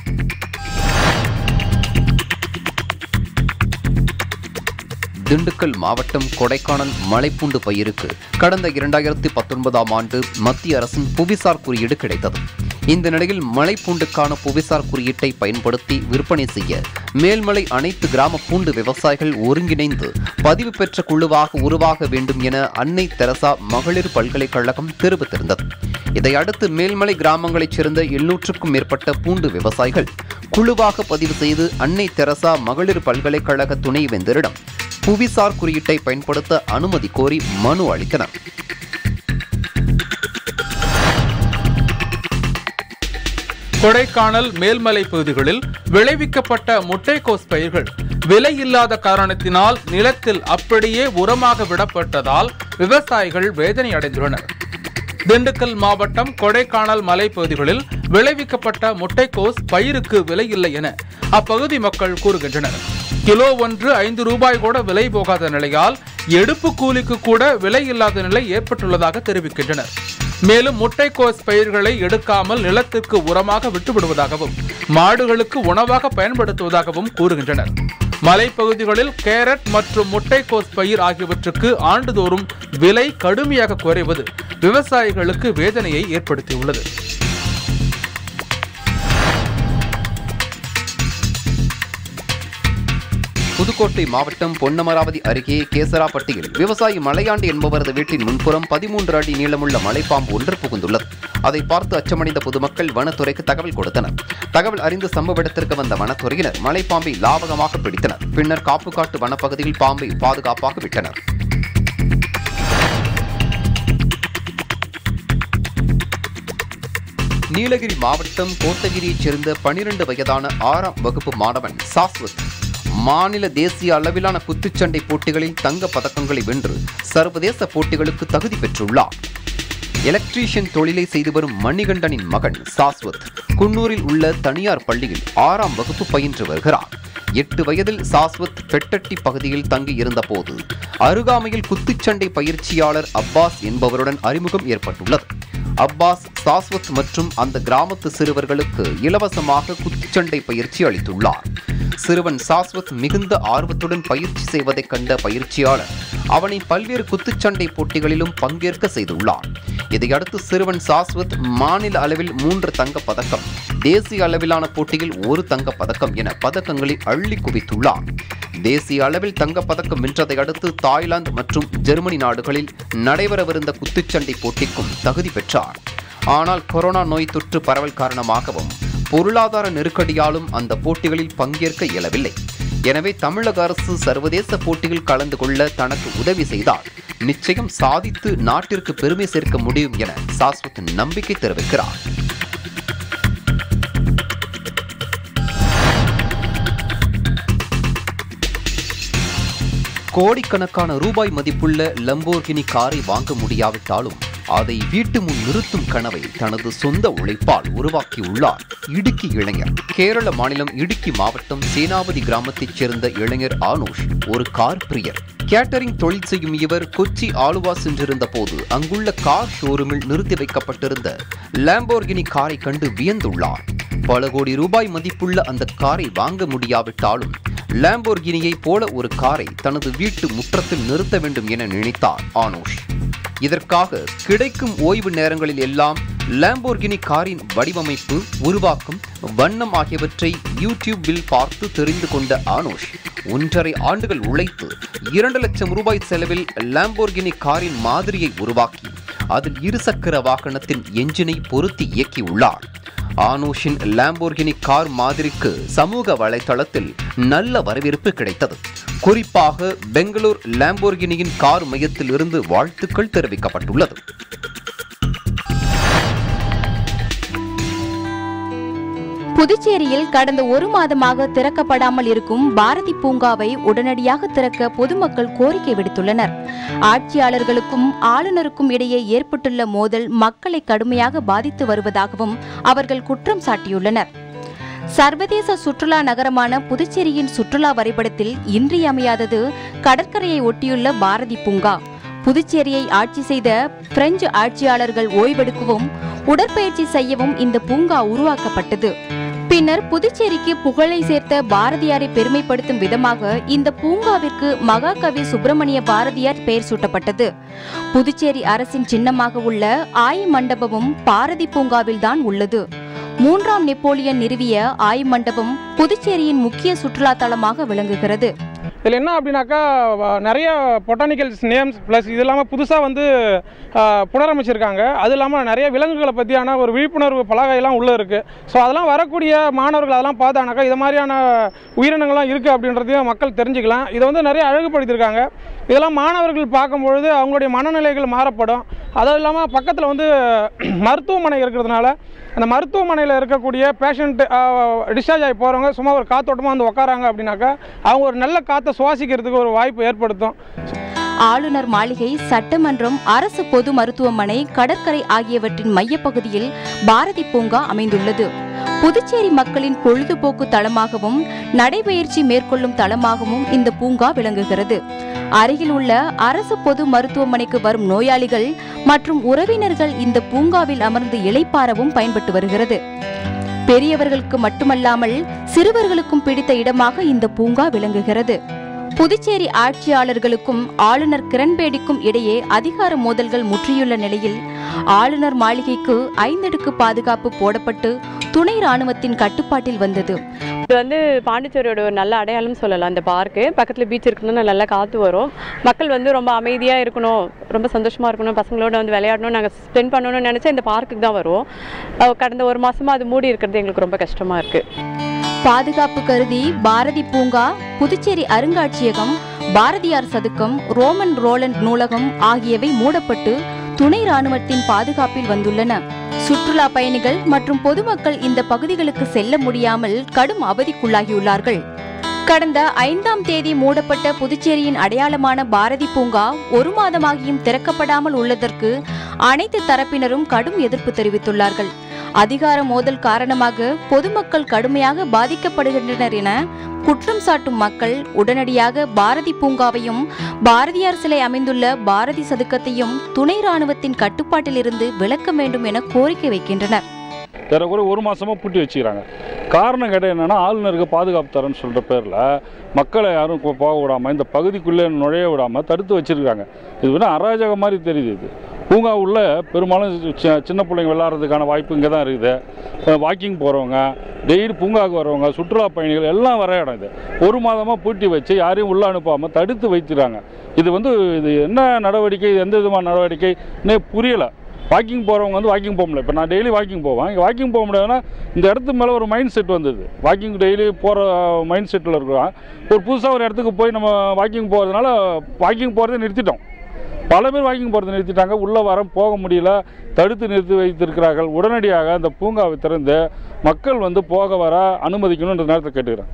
திண்டுக்கல் மாவட்டம் கொடைக்கானல் மலைப்பூண்டு பயிருக்கு கடந்த இரண்டாயிரத்தி பத்தொன்பதாம் ஆண்டு மத்திய அரசின் புவிசார் குறியீடு கிடைத்தது இந்த நிலையில் மலைப்பூண்டுக்கான புவிசார் குறியீட்டை பயன்படுத்தி விற்பனை செய்ய மேல்மலை அனைத்து கிராம பூண்டு விவசாயிகள் ஒருங்கிணைந்து பதிவு பெற்ற குழுவாக உருவாக வேண்டும் என அன்னை தெரசா மகளிர் பல்கலைக்கழகம் தெரிவித்திருந்தது இதையடுத்து மேல்மலை கிராமங்களைச் சேர்ந்த எழுநூற்றுக்கும் மேற்பட்ட பூண்டு விவசாயிகள் குழுவாக பதிவு செய்து அன்னை தெரசா மகளிர் பல்கலைக்கழக துணைவேந்தரிடம் புவிசார் குறியீட்டை பயன்படுத்த அனுமதி கோரி மனு அளித்தனர் கொடைக்கானல் மேல்மலை பகுதிகளில் விளைவிக்கப்பட்ட முட்டைக்கோஸ் பயிர்கள் விலை இல்லாத காரணத்தினால் நிலத்தில் அப்படியே உரமாக விடப்பட்டதால் விவசாயிகள் வேதனை அடைந்துள்ளனர் திண்டுக்கல் மாவட்டம் கொடைக்கானல் மலைப்பகுதிகளில் விளைவிக்கப்பட்ட முட்டைக்கோஸ் பயிருக்கு விலை இல்லை என அப்பகுதி மக்கள் கூறுகின்றனர் கிலோ ஒன்று ஐந்து ரூபாய் கூட விலை போகாத நிலையால் எடுப்பு கூலிக்கு கூட விலை இல்லாத நிலை ஏற்பட்டுள்ளதாக தெரிவிக்கின்றனர் மேலும் முட்டைக்கோஸ் பயிர்களை எடுக்காமல் நிலத்திற்கு உரமாக விட்டுவிடுவதாகவும் மாடுகளுக்கு உணவாக பயன்படுத்துவதாகவும் கூறுகின்றனர் மலைப்பகுதிகளில் கேரட் மற்றும் முட்டைக்கோஸ் பயிர் ஆகியவற்றுக்கு ஆண்டுதோறும் விலை கடுமையாக குறைவது விவசாயிகளுக்கு வேதனையை ஏற்படுத்தியுள்ளது புதுக்கோட்டை மாவட்டம் பொன்னமராவதி அருகே கேசராப்பட்டியில் விவசாயி மலையாண்டி என்பவரது வீட்டின் முன்புறம் பதிமூன்று அடி நீளமுள்ள மலைப்பாம்பு ஒன்று புகுந்துள்ளது அதை பார்த்து அச்சமடைந்த பொதுமக்கள் வனத்துறைக்கு தகவல் கொடுத்தனர் தகவல் அறிந்து சம்பவ இடத்திற்கு வந்த வனத்துறையினர் மலைப்பாம்பை லாபகமாக பிடித்தனர் பின்னர் காப்புக்காட்டு வனப்பகுதியில் பாம்பை பாதுகாப்பாக விட்டனர் நீலகிரி மாவட்டம் கோத்தகிரியைச் சேர்ந்த பனிரெண்டு வயதான ஆறாம் வகுப்பு மாணவன் சாஸ்வத் மாநில தேசிய அளவிலான குத்துச்சண்டை போட்டிகளில் தங்க பதக்கங்களை வென்று சர்வதேச போட்டிகளுக்கு தகுதி பெற்றுள்ளார் எலக்ட்ரீஷியன் தொழிலை செய்து வரும் மணிகண்டனின் மகன் சாஸ்வத் குன்னூரில் உள்ள தனியார் பள்ளியில் ஆறாம் வகுப்பு பயின்று வருகிறார் எட்டு வயதில் சாஸ்வத் பெட்டட்டி பகுதியில் தங்கி இருந்தபோது அருகாமையில் குத்துச்சண்டை பயிற்சியாளர் அப்பாஸ் என்பவருடன் அறிமுகம் ஏற்பட்டுள்ளது அப்பாஸ் சாஸ்வத் மற்றும் அந்த கிராமத்து சிறுவர்களுக்கு இலவசமாக குத்துச்சண்டை பயிற்சி அளித்துள்ளார் சிறுவன் சாஸ்வத் மிகுந்த ஆர்வத்துடன் பயிற்சி செய்வதைக் கண்ட பயிற்சியாளர் அவனை பல்வேறு குத்துச்சண்டை போட்டிகளிலும் பங்கேற்க செய்துள்ளார் இதையடுத்து சிறுவன் சாஸ்வத் மாநில அளவில் மூன்று தங்கப் பதக்கம் தேசிய அளவிலான போட்டியில் ஒரு தங்கப் பதக்கம் என பதக்கங்களை அள்ளி குவித்துள்ளார் தேசிய அளவில் தங்கப் பதக்கம் வென்றதை அடுத்து தாய்லாந்து மற்றும் ஜெர்மனி நாடுகளில் நடைபெறவிருந்த குத்துச்சண்டை போட்டிக்கும் தகுதி பெற்றார் ஆனால் கொரோனா நோய் தொற்று பரவல் காரணமாகவும் பொருளாதார நெருக்கடியாலும் அந்த போட்டிகளில் பங்கேற்க இயலவில்லை எனவே தமிழக அரசு சர்வதேச போட்டியில் கலந்து கொள்ள தனக்கு உதவி செய்தால் நிச்சயம் சாதித்து நாட்டிற்கு பெருமை சேர்க்க முடியும் என சாஸ்வத் நம்பிக்கை தெரிவிக்கிறார் கோடிக்கணக்கான ரூபாய் மதிப்புள்ள லம்போர்கினி காரை வாங்க முடியாவிட்டாலும் அதை வீட்டு முன் நிறுத்தும் கனவை தனது சொந்த உழைப்பால் உருவாக்கியுள்ளார் இடுக்கி இளைஞர் கேரள மாநிலம் இடுக்கி மாவட்டம் சேனாபதி கிராமத்தைச் சேர்ந்த இளைஞர் ஆனோஷ் ஒரு கார் பிரியர் கேட்டரிங் தொழில் செய்யும் இவர் கொச்சி ஆலுவா சென்றிருந்த போது அங்குள்ள கார் ஷோரூமில் நிறுத்தி வைக்கப்பட்டிருந்த லாம்போர்கினி காரை கண்டு வியந்துள்ளார் பல கோடி ரூபாய் மதிப்புள்ள அந்த காரை வாங்க முடியாவிட்டாலும் லாம்போர்கினியை போல ஒரு காரை தனது வீட்டு முற்றத்தில் நிறுத்த வேண்டும் என நினைத்தார் ஆனோஷ் இதற்காக கிடைக்கும் ஓய்வு நேரங்களில் எல்லாம் லாம்போர்கினி காரின் வடிவமைப்பு உருவாக்கம் வண்ணம் ஆகியவற்றை யூடியூபில் பார்த்து தெரிந்து கொண்ட ஆனோஷ் ஒன்றரை ஆண்டுகள் உழைத்து இரண்டு லட்சம் ரூபாய் செலவில் லாம்போர்கினி காரின் மாதிரியை உருவாக்கி அதில் இருசக்கர வாகனத்தின் எஞ்சினை பொருத்தி இயக்கியுள்ளார் ஆனோஷின் லாம்போர்கினி கார் மாதிரிக்கு சமூக வலைதளத்தில் நல்ல வரவேற்பு கிடைத்தது குறிப்பாக பெங்களூர் லாம்போர்கினியின் கார் மையத்தில் இருந்து வாழ்த்துக்கள் தெரிவிக்கப்பட்டுள்ளது புதுச்சேரியில் கடந்த ஒரு மாதமாக திறக்கப்படாமல் இருக்கும் பாரதி பூங்காவை உடனடியாக திறக்க பொதுமக்கள் கோரிக்கை விடுத்துள்ளனர் ஆட்சியாளர்களுக்கும் ஆளுநருக்கும் இடையே ஏற்பட்டுள்ள மோதல் மக்களை கடுமையாக பாதித்து வருவதாகவும் அவர்கள் குற்றம் சாட்டியுள்ளனர் சர்வதேச சுற்றுலா நகரமான புதுச்சேரியின் சுற்றுலா வரைபடத்தில் இன்றியமையாதது கடற்கரையை ஒட்டியுள்ள பாரதி பூங்கா புதுச்சேரியை ஆட்சி செய்த பிரெஞ்சு ஆட்சியாளர்கள் ஓய்வெடுக்கவும் உடற்பயிற்சி செய்யவும் இந்த பூங்கா உருவாக்கப்பட்டது பின்னர் புதுச்சேரிக்கு புகழை சேர்த்த பாரதியாரை பெருமைப்படுத்தும் விதமாக இந்த பூங்காவிற்கு மகாகவி சுப்பிரமணிய பாரதியார் பெயர் சூட்டப்பட்டது புதுச்சேரி அரசின் சின்னமாக உள்ள ஆய் மண்டபமும் பாரதி பூங்காவில்தான் உள்ளது மூன்றாம் நெப்போலியன் நிறுவிய ஆய் மண்டபம் புதுச்சேரியின் முக்கிய சுற்றுலா தலமாக விளங்குகிறது இதில் என்ன அப்படின்னாக்கா வ- நிறைய பொட்டானிக்கல்ஸ் நேம்ஸ் ப்ளஸ் இது இல்லாமல் புதுசாக வந்து ஆ, புனரமைச்சிருக்காங்க அது இல்லாமல் நிறைய விலங்குகளை பற்றியான ஒரு விழிப்புணர்வு பலகையெல்லாம் உள்ளே இருக்குது ஸோ அதெல்லாம் வரக்கூடிய மாணவர்கள் அதெல்லாம் பார்த்தானாக்கா இது மாதிரியான உயிரினங்கள்லாம் இருக்குது அப்படின்றதையும் மக்கள் தெரிஞ்சுக்கலாம் இதை வந்து நிறைய அழகுபடுத்தியிருக்காங்க இதெல்லாம் மாணவர்கள் பார்க்கும்பொழுது அவங்களுடைய மனநிலைகள் மாறப்படும் அதுவும் இல்லாமல் பக்கத்தில் வந்து மருத்துவமனை இருக்கிறதுனால அந்த மருத்துவமனையில் இருக்கக்கூடிய பேஷண்ட் டிஸ்சார்ஜ் ஆகி போகிறவங்க சும்மா ஒரு காத்தோட்டமாக வந்து உட்காராங்க அப்படின்னாக்கா அவங்க ஒரு நல்ல காற்றை சுவாசிக்கிறதுக்கு ஒரு வாய்ப்பு ஏற்படுத்தும் ஆளுநர் மாளிகை சட்டமன்றம் அரசு பொது மருத்துவமனை கடற்கரை ஆகியவற்றின் மையப்பகுதியில் பாரதி பூங்கா அமைந்துள்ளது புதுச்சேரி மக்களின் பொழுதுபோக்கு தளமாகவும் நடைபயிற்சி மேற்கொள்ளும் தளமாகவும் இந்த பூங்கா விளங்குகிறது அருகில் உள்ள அரசு பொது மருத்துவமனைக்கு வரும் நோயாளிகள் மற்றும் உறவினர்கள் இந்த பூங்காவில் அமர்ந்து இளைப்பாறவும் பயன்பட்டு வருகிறது பெரியவர்களுக்கு மட்டுமல்லாமல் சிறுவர்களுக்கும் பிடித்த இடமாக இந்த பூங்கா விளங்குகிறது புதுச்சேரி ஆட்சியாளர்களுக்கும் ஆளுநர் கிரண்பேடிக்கும் இடையே அதிகார மோதல்கள் முற்றியுள்ள நிலையில் ஆளுநர் மாளிகைக்கு ஐந்தடுக்கு பாதுகாப்பு போடப்பட்டு துணை ராணுவத்தின் கட்டுப்பாட்டில் வந்தது இது வந்து பாண்டிச்சேரியோட ஒரு நல்ல அடையாளம் சொல்லலாம் இந்த பார்க்கு பக்கத்தில் பீச் இருக்கணும்னு நல்லா காற்று வரும் மக்கள் வந்து ரொம்ப அமைதியாக இருக்கணும் ரொம்ப சந்தோஷமாக இருக்கணும் பசங்களோட வந்து விளையாடணும் நாங்கள் ஸ்பெண்ட் பண்ணணும்னு நினச்சா இந்த பார்க்குக்கு தான் வரும் அஹ் கடந்த ஒரு மாசமா அது மூடி இருக்கிறது எங்களுக்கு ரொம்ப கஷ்டமாக இருக்குது பாதுகாப்பு கருதி பாரதி பூங்கா புதுச்சேரி அருங்காட்சியகம் பாரதியார் சதுக்கம் ரோமன் ரோலண்ட் நூலகம் ஆகியவை மூடப்பட்டு துணை ராணுவத்தின் பாதுகாப்பில் வந்துள்ளன சுற்றுலா பயணிகள் மற்றும் பொதுமக்கள் இந்த பகுதிகளுக்கு செல்ல முடியாமல் கடும் அவதிக்குள்ளாகியுள்ளார்கள் கடந்த ஐந்தாம் தேதி மூடப்பட்ட புதுச்சேரியின் அடையாளமான பாரதி பூங்கா ஒரு மாதமாகியும் திறக்கப்படாமல் உள்ளதற்கு அனைத்து தரப்பினரும் கடும் எதிர்ப்பு தெரிவித்துள்ளார்கள் அதிகார மோதல் காரணமாக பொதுமக்கள் கடுமையாக பாதிக்கப்படுகின்றனர் என குற்றம் சாட்டும் மக்கள் உடனடியாக பாரதி பூங்காவையும் பாரதியார் சிலை அமைந்துள்ள பாரதி சதுக்கத்தையும் துணை ராணுவத்தின் கட்டுப்பாட்டிலிருந்து விலக்க வேண்டும் என கோரிக்கை வைக்கின்றனர் ஏறக்குறை ஒரு மாதமாக பூட்டி வச்சுக்கிறாங்க காரணம் கேட்டால் என்னென்னா ஆளுநருக்கு பாதுகாப்பு தரேன்னு சொல்கிற பேரில் மக்களை யாரும் போ- போக விடாமல் இந்த பகுதிக்குள்ளே நுழைய விடாமல் தடுத்து வச்சுருக்காங்க இது வந்து அராஜகம் மாதிரி தெரியுது இது பூங்கா உள்ள பெரும்பாலும் சி- சின்ன பிள்ளைங்க விளையாடுறதுக்கான வாய்ப்பு இங்கே தான் இருக்குது வாக்கிங் போகிறவங்க டெய்லி பூங்காவுக்கு வரவங்க சுற்றுலா பயணிகள் எல்லாம் வர இடம் இது ஒரு மாதமாக பூட்டி வச்சு யாரையும் உள்ளே அனுப்பாமல் தடுத்து வைக்கிறாங்க இது வந்து இது என்ன நடவடிக்கை எந்த விதமான நடவடிக்கைன்னே புரியலை வாக்கிங் போகிறவங்க வந்து வாக்கிங் போக முடியல இப்போ நான் டெய்லி வாக்கிங் போவேன் இங்கே வாக்கிங் போக முடியாதுன்னா இந்த இடத்து மேலே ஒரு மைண்ட் செட் வந்தது வாக்கிங் டெய்லி போகிற மைண்ட் செட்டில் இருக்கிறோம் ஒரு புதுசாக ஒரு இடத்துக்கு போய் நம்ம வாக்கிங் போகிறதுனால வாக்கிங் போகிறத நிறுத்திட்டோம் பல பேர் வாக்கிங் போகிறத நிறுத்திட்டாங்க உள்ளே வர போக முடியல தடுத்து நிறுத்தி வைத்திருக்கிறார்கள் உடனடியாக அந்த பூங்காவை திறந்து மக்கள் வந்து போக வர அனுமதிக்கணுன்ற நேரத்தை கேட்டுக்கிறேன்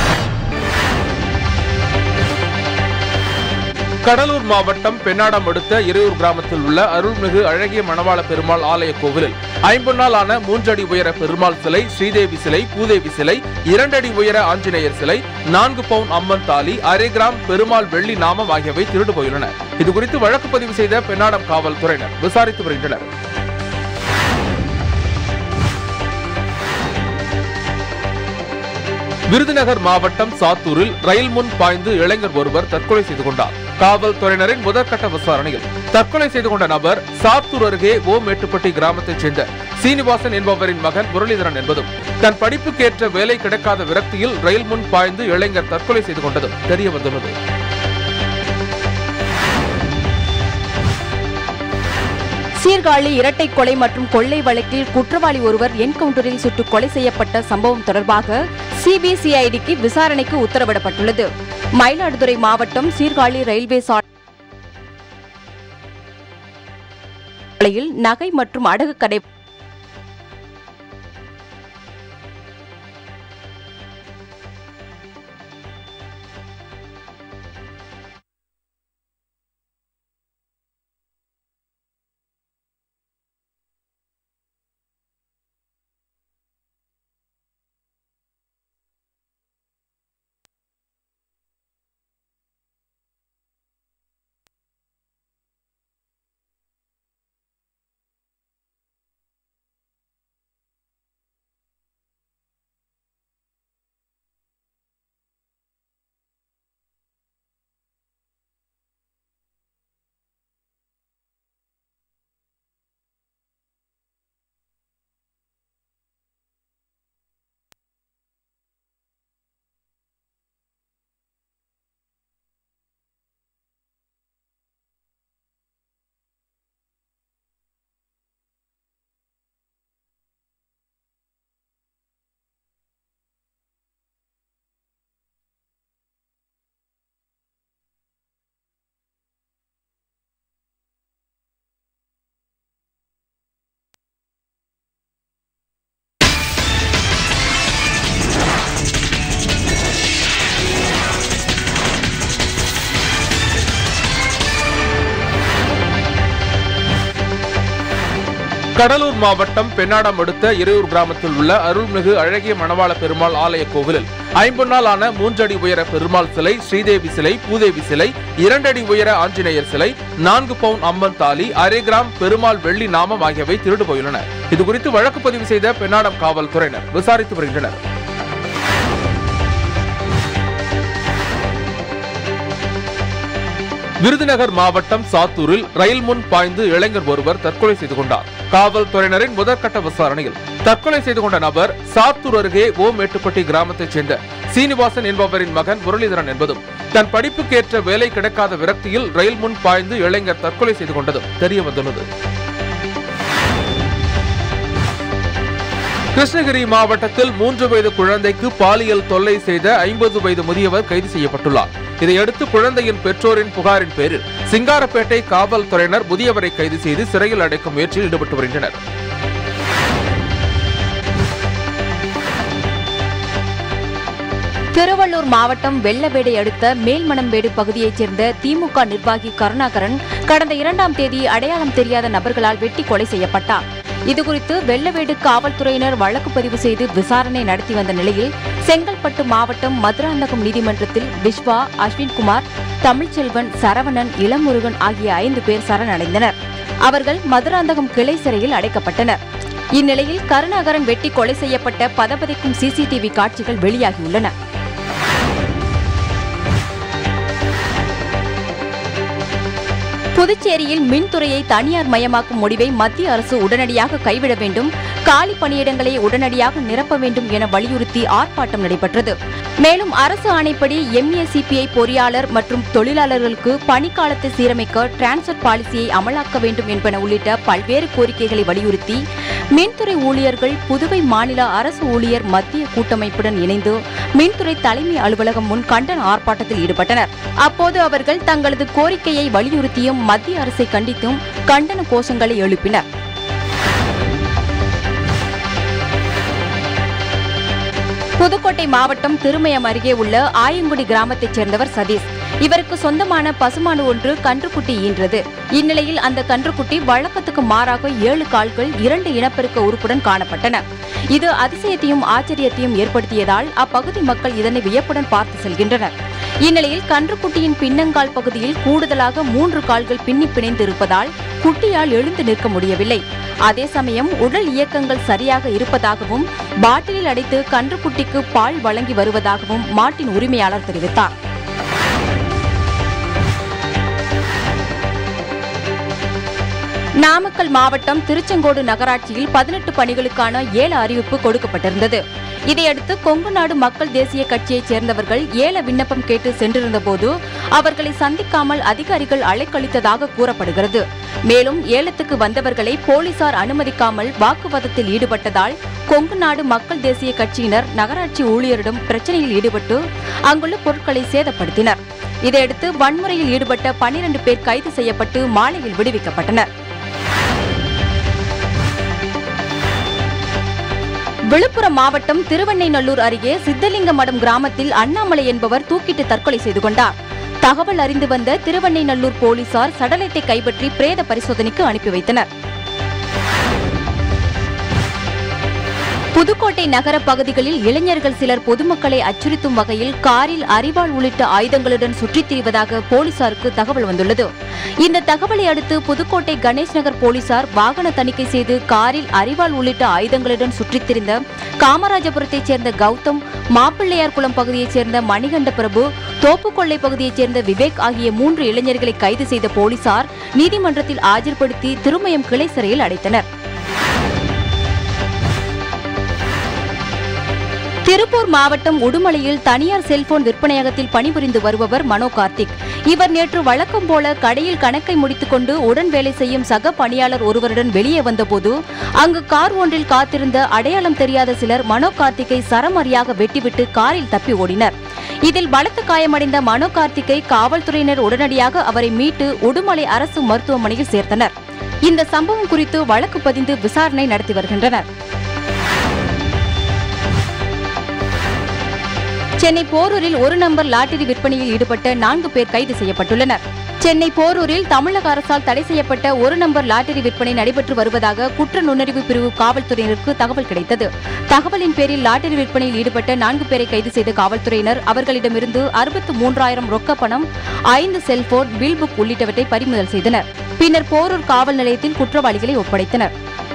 கடலூர் மாவட்டம் பெண்ணாடம் அடுத்த இறையூர் கிராமத்தில் உள்ள அருள்மிகு அழகிய மணவாள பெருமாள் ஆலய கோவிலில் ஐம்பொன்னால் ஆன மூன்றடி உயர பெருமாள் சிலை ஸ்ரீதேவி சிலை பூதேவி சிலை இரண்டடி உயர ஆஞ்சநேயர் சிலை நான்கு பவுன் அம்மன் தாலி அரை கிராம் பெருமாள் வெள்ளி நாமம் ஆகியவை திருடு போயுள்ளன இதுகுறித்து வழக்கு பதிவு செய்த பெண்ணாடம் காவல்துறையினர் விசாரித்து வருகின்றனர் விருதுநகர் மாவட்டம் சாத்தூரில் ரயில் முன் பாய்ந்து இளைஞர் ஒருவர் தற்கொலை செய்து கொண்டார் காவல்துறையினரின் முதற்கட்ட விசாரணையில் தற்கொலை செய்து கொண்ட நபர் சாத்தூர் அருகே ஓ மேட்டுப்பட்டி கிராமத்தைச் சேர்ந்த சீனிவாசன் என்பவரின் மகன் முரளிதரன் என்பதும் தன் படிப்புக்கேற்ற வேலை கிடைக்காத விரக்தியில் ரயில் முன் பாய்ந்து இளைஞர் தற்கொலை செய்து கொண்டதும் தெரிய வந்துள்ளது சீர்காழி இரட்டை கொலை மற்றும் கொள்ளை வழக்கில் குற்றவாளி ஒருவர் என்கவுண்டரில் சுட்டு கொலை செய்யப்பட்ட சம்பவம் தொடர்பாக சிபிசிஐடிக்கு விசாரணைக்கு உத்தரவிடப்பட்டுள்ளது மயிலாடுதுறை மாவட்டம் சீர்காழி ரயில்வே சாலையில் நகை மற்றும் அடகு கடை கடலூர் மாவட்டம் பெண்ணாடம் அடுத்த இறையூர் கிராமத்தில் உள்ள அருள்மிகு அழகிய மணவாள பெருமாள் ஆலய கோவிலில் ஐம்பொன்னால் ஆன மூன்றடி உயர பெருமாள் சிலை ஸ்ரீதேவி சிலை பூதேவி சிலை இரண்டடி உயர ஆஞ்சநேயர் சிலை நான்கு பவுன் அம்மன் தாலி அரை கிராம் பெருமாள் வெள்ளி நாமம் ஆகியவை திருடு போயுள்ளன இதுகுறித்து வழக்கு பதிவு செய்த பெண்ணாடம் காவல்துறையினர் விசாரித்து வருகின்றனர் விருதுநகர் மாவட்டம் சாத்தூரில் ரயில் முன் பாய்ந்து இளைஞர் ஒருவர் தற்கொலை செய்து கொண்டார் காவல்துறையினரின் முதற்கட்ட விசாரணையில் தற்கொலை செய்து கொண்ட நபர் சாத்தூர் அருகே ஓ மேட்டுப்பட்டி கிராமத்தைச் சேர்ந்த சீனிவாசன் என்பவரின் மகன் முரளிதரன் என்பதும் தன் படிப்புக்கேற்ற வேலை கிடைக்காத விரக்தியில் ரயில் முன் பாய்ந்து இளைஞர் தற்கொலை செய்து கொண்டதும் தெரிய வந்துள்ளது கிருஷ்ணகிரி மாவட்டத்தில் மூன்று வயது குழந்தைக்கு பாலியல் தொல்லை செய்த ஐம்பது வயது முதியவர் கைது செய்யப்பட்டுள்ளார் இதையடுத்து குழந்தையின் பெற்றோரின் புகாரின் பேரில் சிங்காரப்பேட்டை காவல்துறையினர் முதியவரை கைது செய்து சிறையில் அடைக்கும் முயற்சியில் ஈடுபட்டு வருகின்றனர் திருவள்ளூர் மாவட்டம் வெள்ளவேடை அடுத்த மேல்மணம்பேடு பகுதியைச் சேர்ந்த திமுக நிர்வாகி கருணாகரன் கடந்த இரண்டாம் தேதி அடையாளம் தெரியாத நபர்களால் வெட்டி கொலை செய்யப்பட்டார் இதுகுறித்து வெள்ளவேடு காவல்துறையினர் வழக்கு பதிவு செய்து விசாரணை நடத்தி வந்த நிலையில் செங்கல்பட்டு மாவட்டம் மதுராந்தகம் நீதிமன்றத்தில் விஸ்வா அஸ்வின்குமார் தமிழ்ச்செல்வன் சரவணன் இளமுருகன் ஆகிய ஐந்து பேர் சரணடைந்தனர் அவர்கள் மதுராந்தகம் கிளை சிறையில் அடைக்கப்பட்டனர் இந்நிலையில் கருணாகரன் வெட்டி கொலை செய்யப்பட்ட பதபதைக்கும் சிசிடிவி காட்சிகள் வெளியாகியுள்ளன புதுச்சேரியில் மின்துறையை தனியார் மயமாக்கும் முடிவை மத்திய அரசு உடனடியாக கைவிட வேண்டும் காலி பணியிடங்களை உடனடியாக நிரப்ப வேண்டும் என வலியுறுத்தி ஆர்ப்பாட்டம் நடைபெற்றது மேலும் அரசு ஆணைப்படி எம்ஏசிபிஐ பொறியாளர் மற்றும் தொழிலாளர்களுக்கு பணிக்காலத்தை சீரமைக்க டிரான்ஸ்பர் பாலிசியை அமலாக்க வேண்டும் என்பன உள்ளிட்ட பல்வேறு கோரிக்கைகளை வலியுறுத்தி மின்துறை ஊழியர்கள் புதுவை மாநில அரசு ஊழியர் மத்திய கூட்டமைப்புடன் இணைந்து மின்துறை தலைமை அலுவலகம் முன் கண்டன ஆர்ப்பாட்டத்தில் ஈடுபட்டனர் அப்போது அவர்கள் தங்களது கோரிக்கையை வலியுறுத்தியும் மத்திய அரசை கண்டித்தும் கண்டன கோஷங்களை எழுப்பினர் புதுக்கோட்டை மாவட்டம் திருமயம் அருகே உள்ள ஆயங்குடி கிராமத்தைச் சேர்ந்தவர் சதீஷ் இவருக்கு சொந்தமான பசுமாடு ஒன்று கன்றுக்குட்டி ஈன்றது இந்நிலையில் அந்த கன்றுக்குட்டி வழக்கத்துக்கு மாறாக ஏழு கால்கள் இரண்டு இனப்பெருக்க உறுப்புடன் காணப்பட்டன இது அதிசயத்தையும் ஆச்சரியத்தையும் ஏற்படுத்தியதால் அப்பகுதி மக்கள் இதனை வியப்புடன் பார்த்து செல்கின்றனர் இந்நிலையில் கன்றுக்குட்டியின் பின்னங்கால் பகுதியில் கூடுதலாக மூன்று கால்கள் பின்னி பிணைந்து இருப்பதால் குட்டியால் எழுந்து நிற்க முடியவில்லை அதே சமயம் உடல் இயக்கங்கள் சரியாக இருப்பதாகவும் பாட்டிலில் அடைத்து கன்றுக்குட்டிக்கு பால் வழங்கி வருவதாகவும் மாட்டின் உரிமையாளர் தெரிவித்தார் நாமக்கல் மாவட்டம் திருச்செங்கோடு நகராட்சியில் பதினெட்டு பணிகளுக்கான ஏல அறிவிப்பு கொடுக்கப்பட்டிருந்தது இதையடுத்து கொங்கு நாடு மக்கள் தேசிய கட்சியைச் சேர்ந்தவர்கள் ஏல விண்ணப்பம் கேட்டு சென்றிருந்தபோது அவர்களை சந்திக்காமல் அதிகாரிகள் அலைக்கழித்ததாக கூறப்படுகிறது மேலும் ஏலத்துக்கு வந்தவர்களை போலீசார் அனுமதிக்காமல் வாக்குவாதத்தில் ஈடுபட்டதால் கொங்கு நாடு மக்கள் தேசிய கட்சியினர் நகராட்சி ஊழியரிடம் பிரச்சனையில் ஈடுபட்டு அங்குள்ள பொருட்களை சேதப்படுத்தினர் இதையடுத்து வன்முறையில் ஈடுபட்ட பனிரண்டு பேர் கைது செய்யப்பட்டு மாலையில் விடுவிக்கப்பட்டனர் விழுப்புரம் மாவட்டம் திருவெண்ணைநல்லூர் அருகே சித்தலிங்க மடம் கிராமத்தில் அண்ணாமலை என்பவர் தூக்கிட்டு தற்கொலை செய்து கொண்டார் தகவல் அறிந்து வந்த திருவெண்ணைநல்லூர் போலீசார் சடலத்தை கைப்பற்றி பிரேத பரிசோதனைக்கு அனுப்பி வைத்தனர் புதுக்கோட்டை நகர பகுதிகளில் இளைஞர்கள் சிலர் பொதுமக்களை அச்சுறுத்தும் வகையில் காரில் அரிவாள் உள்ளிட்ட ஆயுதங்களுடன் சுற்றித் திரிவதாக போலீசாருக்கு தகவல் வந்துள்ளது இந்த தகவலை அடுத்து புதுக்கோட்டை கணேஷ் நகர் போலீசார் வாகன தணிக்கை செய்து காரில் அரிவாள் உள்ளிட்ட ஆயுதங்களுடன் சுற்றித் திரிந்த காமராஜபுரத்தைச் சேர்ந்த கௌதம் மாப்பிள்ளையார் குளம் பகுதியைச் சேர்ந்த மணிகண்ட பிரபு தோப்புக்கொள்ளை பகுதியைச் சேர்ந்த விவேக் ஆகிய மூன்று இளைஞர்களை கைது செய்த போலீசார் நீதிமன்றத்தில் ஆஜர்படுத்தி திருமயம் கிளை சிறையில் அடைத்தனர் திருப்பூர் மாவட்டம் உடுமலையில் தனியார் செல்போன் விற்பனையகத்தில் பணிபுரிந்து வருபவர் மனோ கார்த்திக் இவர் நேற்று வழக்கம் போல கடையில் கணக்கை முடித்துக்கொண்டு உடன் வேலை செய்யும் சக பணியாளர் ஒருவருடன் வெளியே வந்தபோது அங்கு கார் ஒன்றில் காத்திருந்த அடையாளம் தெரியாத சிலர் மனோ கார்த்திக்கை சரமரியாக வெட்டிவிட்டு காரில் தப்பி ஓடினர் இதில் பலத்த காயமடைந்த மனோ கார்த்திக்கை காவல்துறையினர் உடனடியாக அவரை மீட்டு உடுமலை அரசு மருத்துவமனையில் சேர்த்தனர் இந்த சம்பவம் குறித்து வழக்கு பதிந்து விசாரணை நடத்தி வருகின்றனர் சென்னை போரூரில் ஒரு நம்பர் லாட்டரி விற்பனையில் ஈடுபட்ட நான்கு பேர் கைது செய்யப்பட்டுள்ளனர் சென்னை போரூரில் தமிழக அரசால் தடை செய்யப்பட்ட ஒரு நம்பர் லாட்டரி விற்பனை நடைபெற்று வருவதாக குற்ற நுண்ணறிவு பிரிவு காவல்துறையினருக்கு தகவல் கிடைத்தது தகவலின் பேரில் லாட்டரி விற்பனையில் ஈடுபட்ட நான்கு பேரை கைது செய்த காவல்துறையினர் அவர்களிடமிருந்து அறுபத்து மூன்றாயிரம் ரொக்க பணம் ஐந்து செல்போன் பில் புக் உள்ளிட்டவற்றை பறிமுதல் செய்தனர் பின்னர் போரூர் காவல் நிலையத்தில் குற்றவாளிகளை ஒப்படைத்தனர்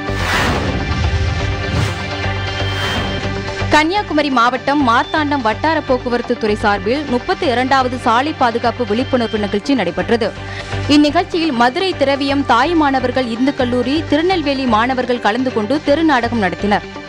கன்னியாகுமரி மாவட்டம் மார்த்தாண்டம் வட்டார போக்குவரத்து துறை சார்பில் முப்பத்தி இரண்டாவது சாலை பாதுகாப்பு விழிப்புணர்வு நிகழ்ச்சி நடைபெற்றது இந்நிகழ்ச்சியில் மதுரை திரவியம் தாய் மாணவர்கள் இந்து கல்லூரி திருநெல்வேலி மாணவர்கள் கலந்து கொண்டு தெருநாடகம் நடத்தினர்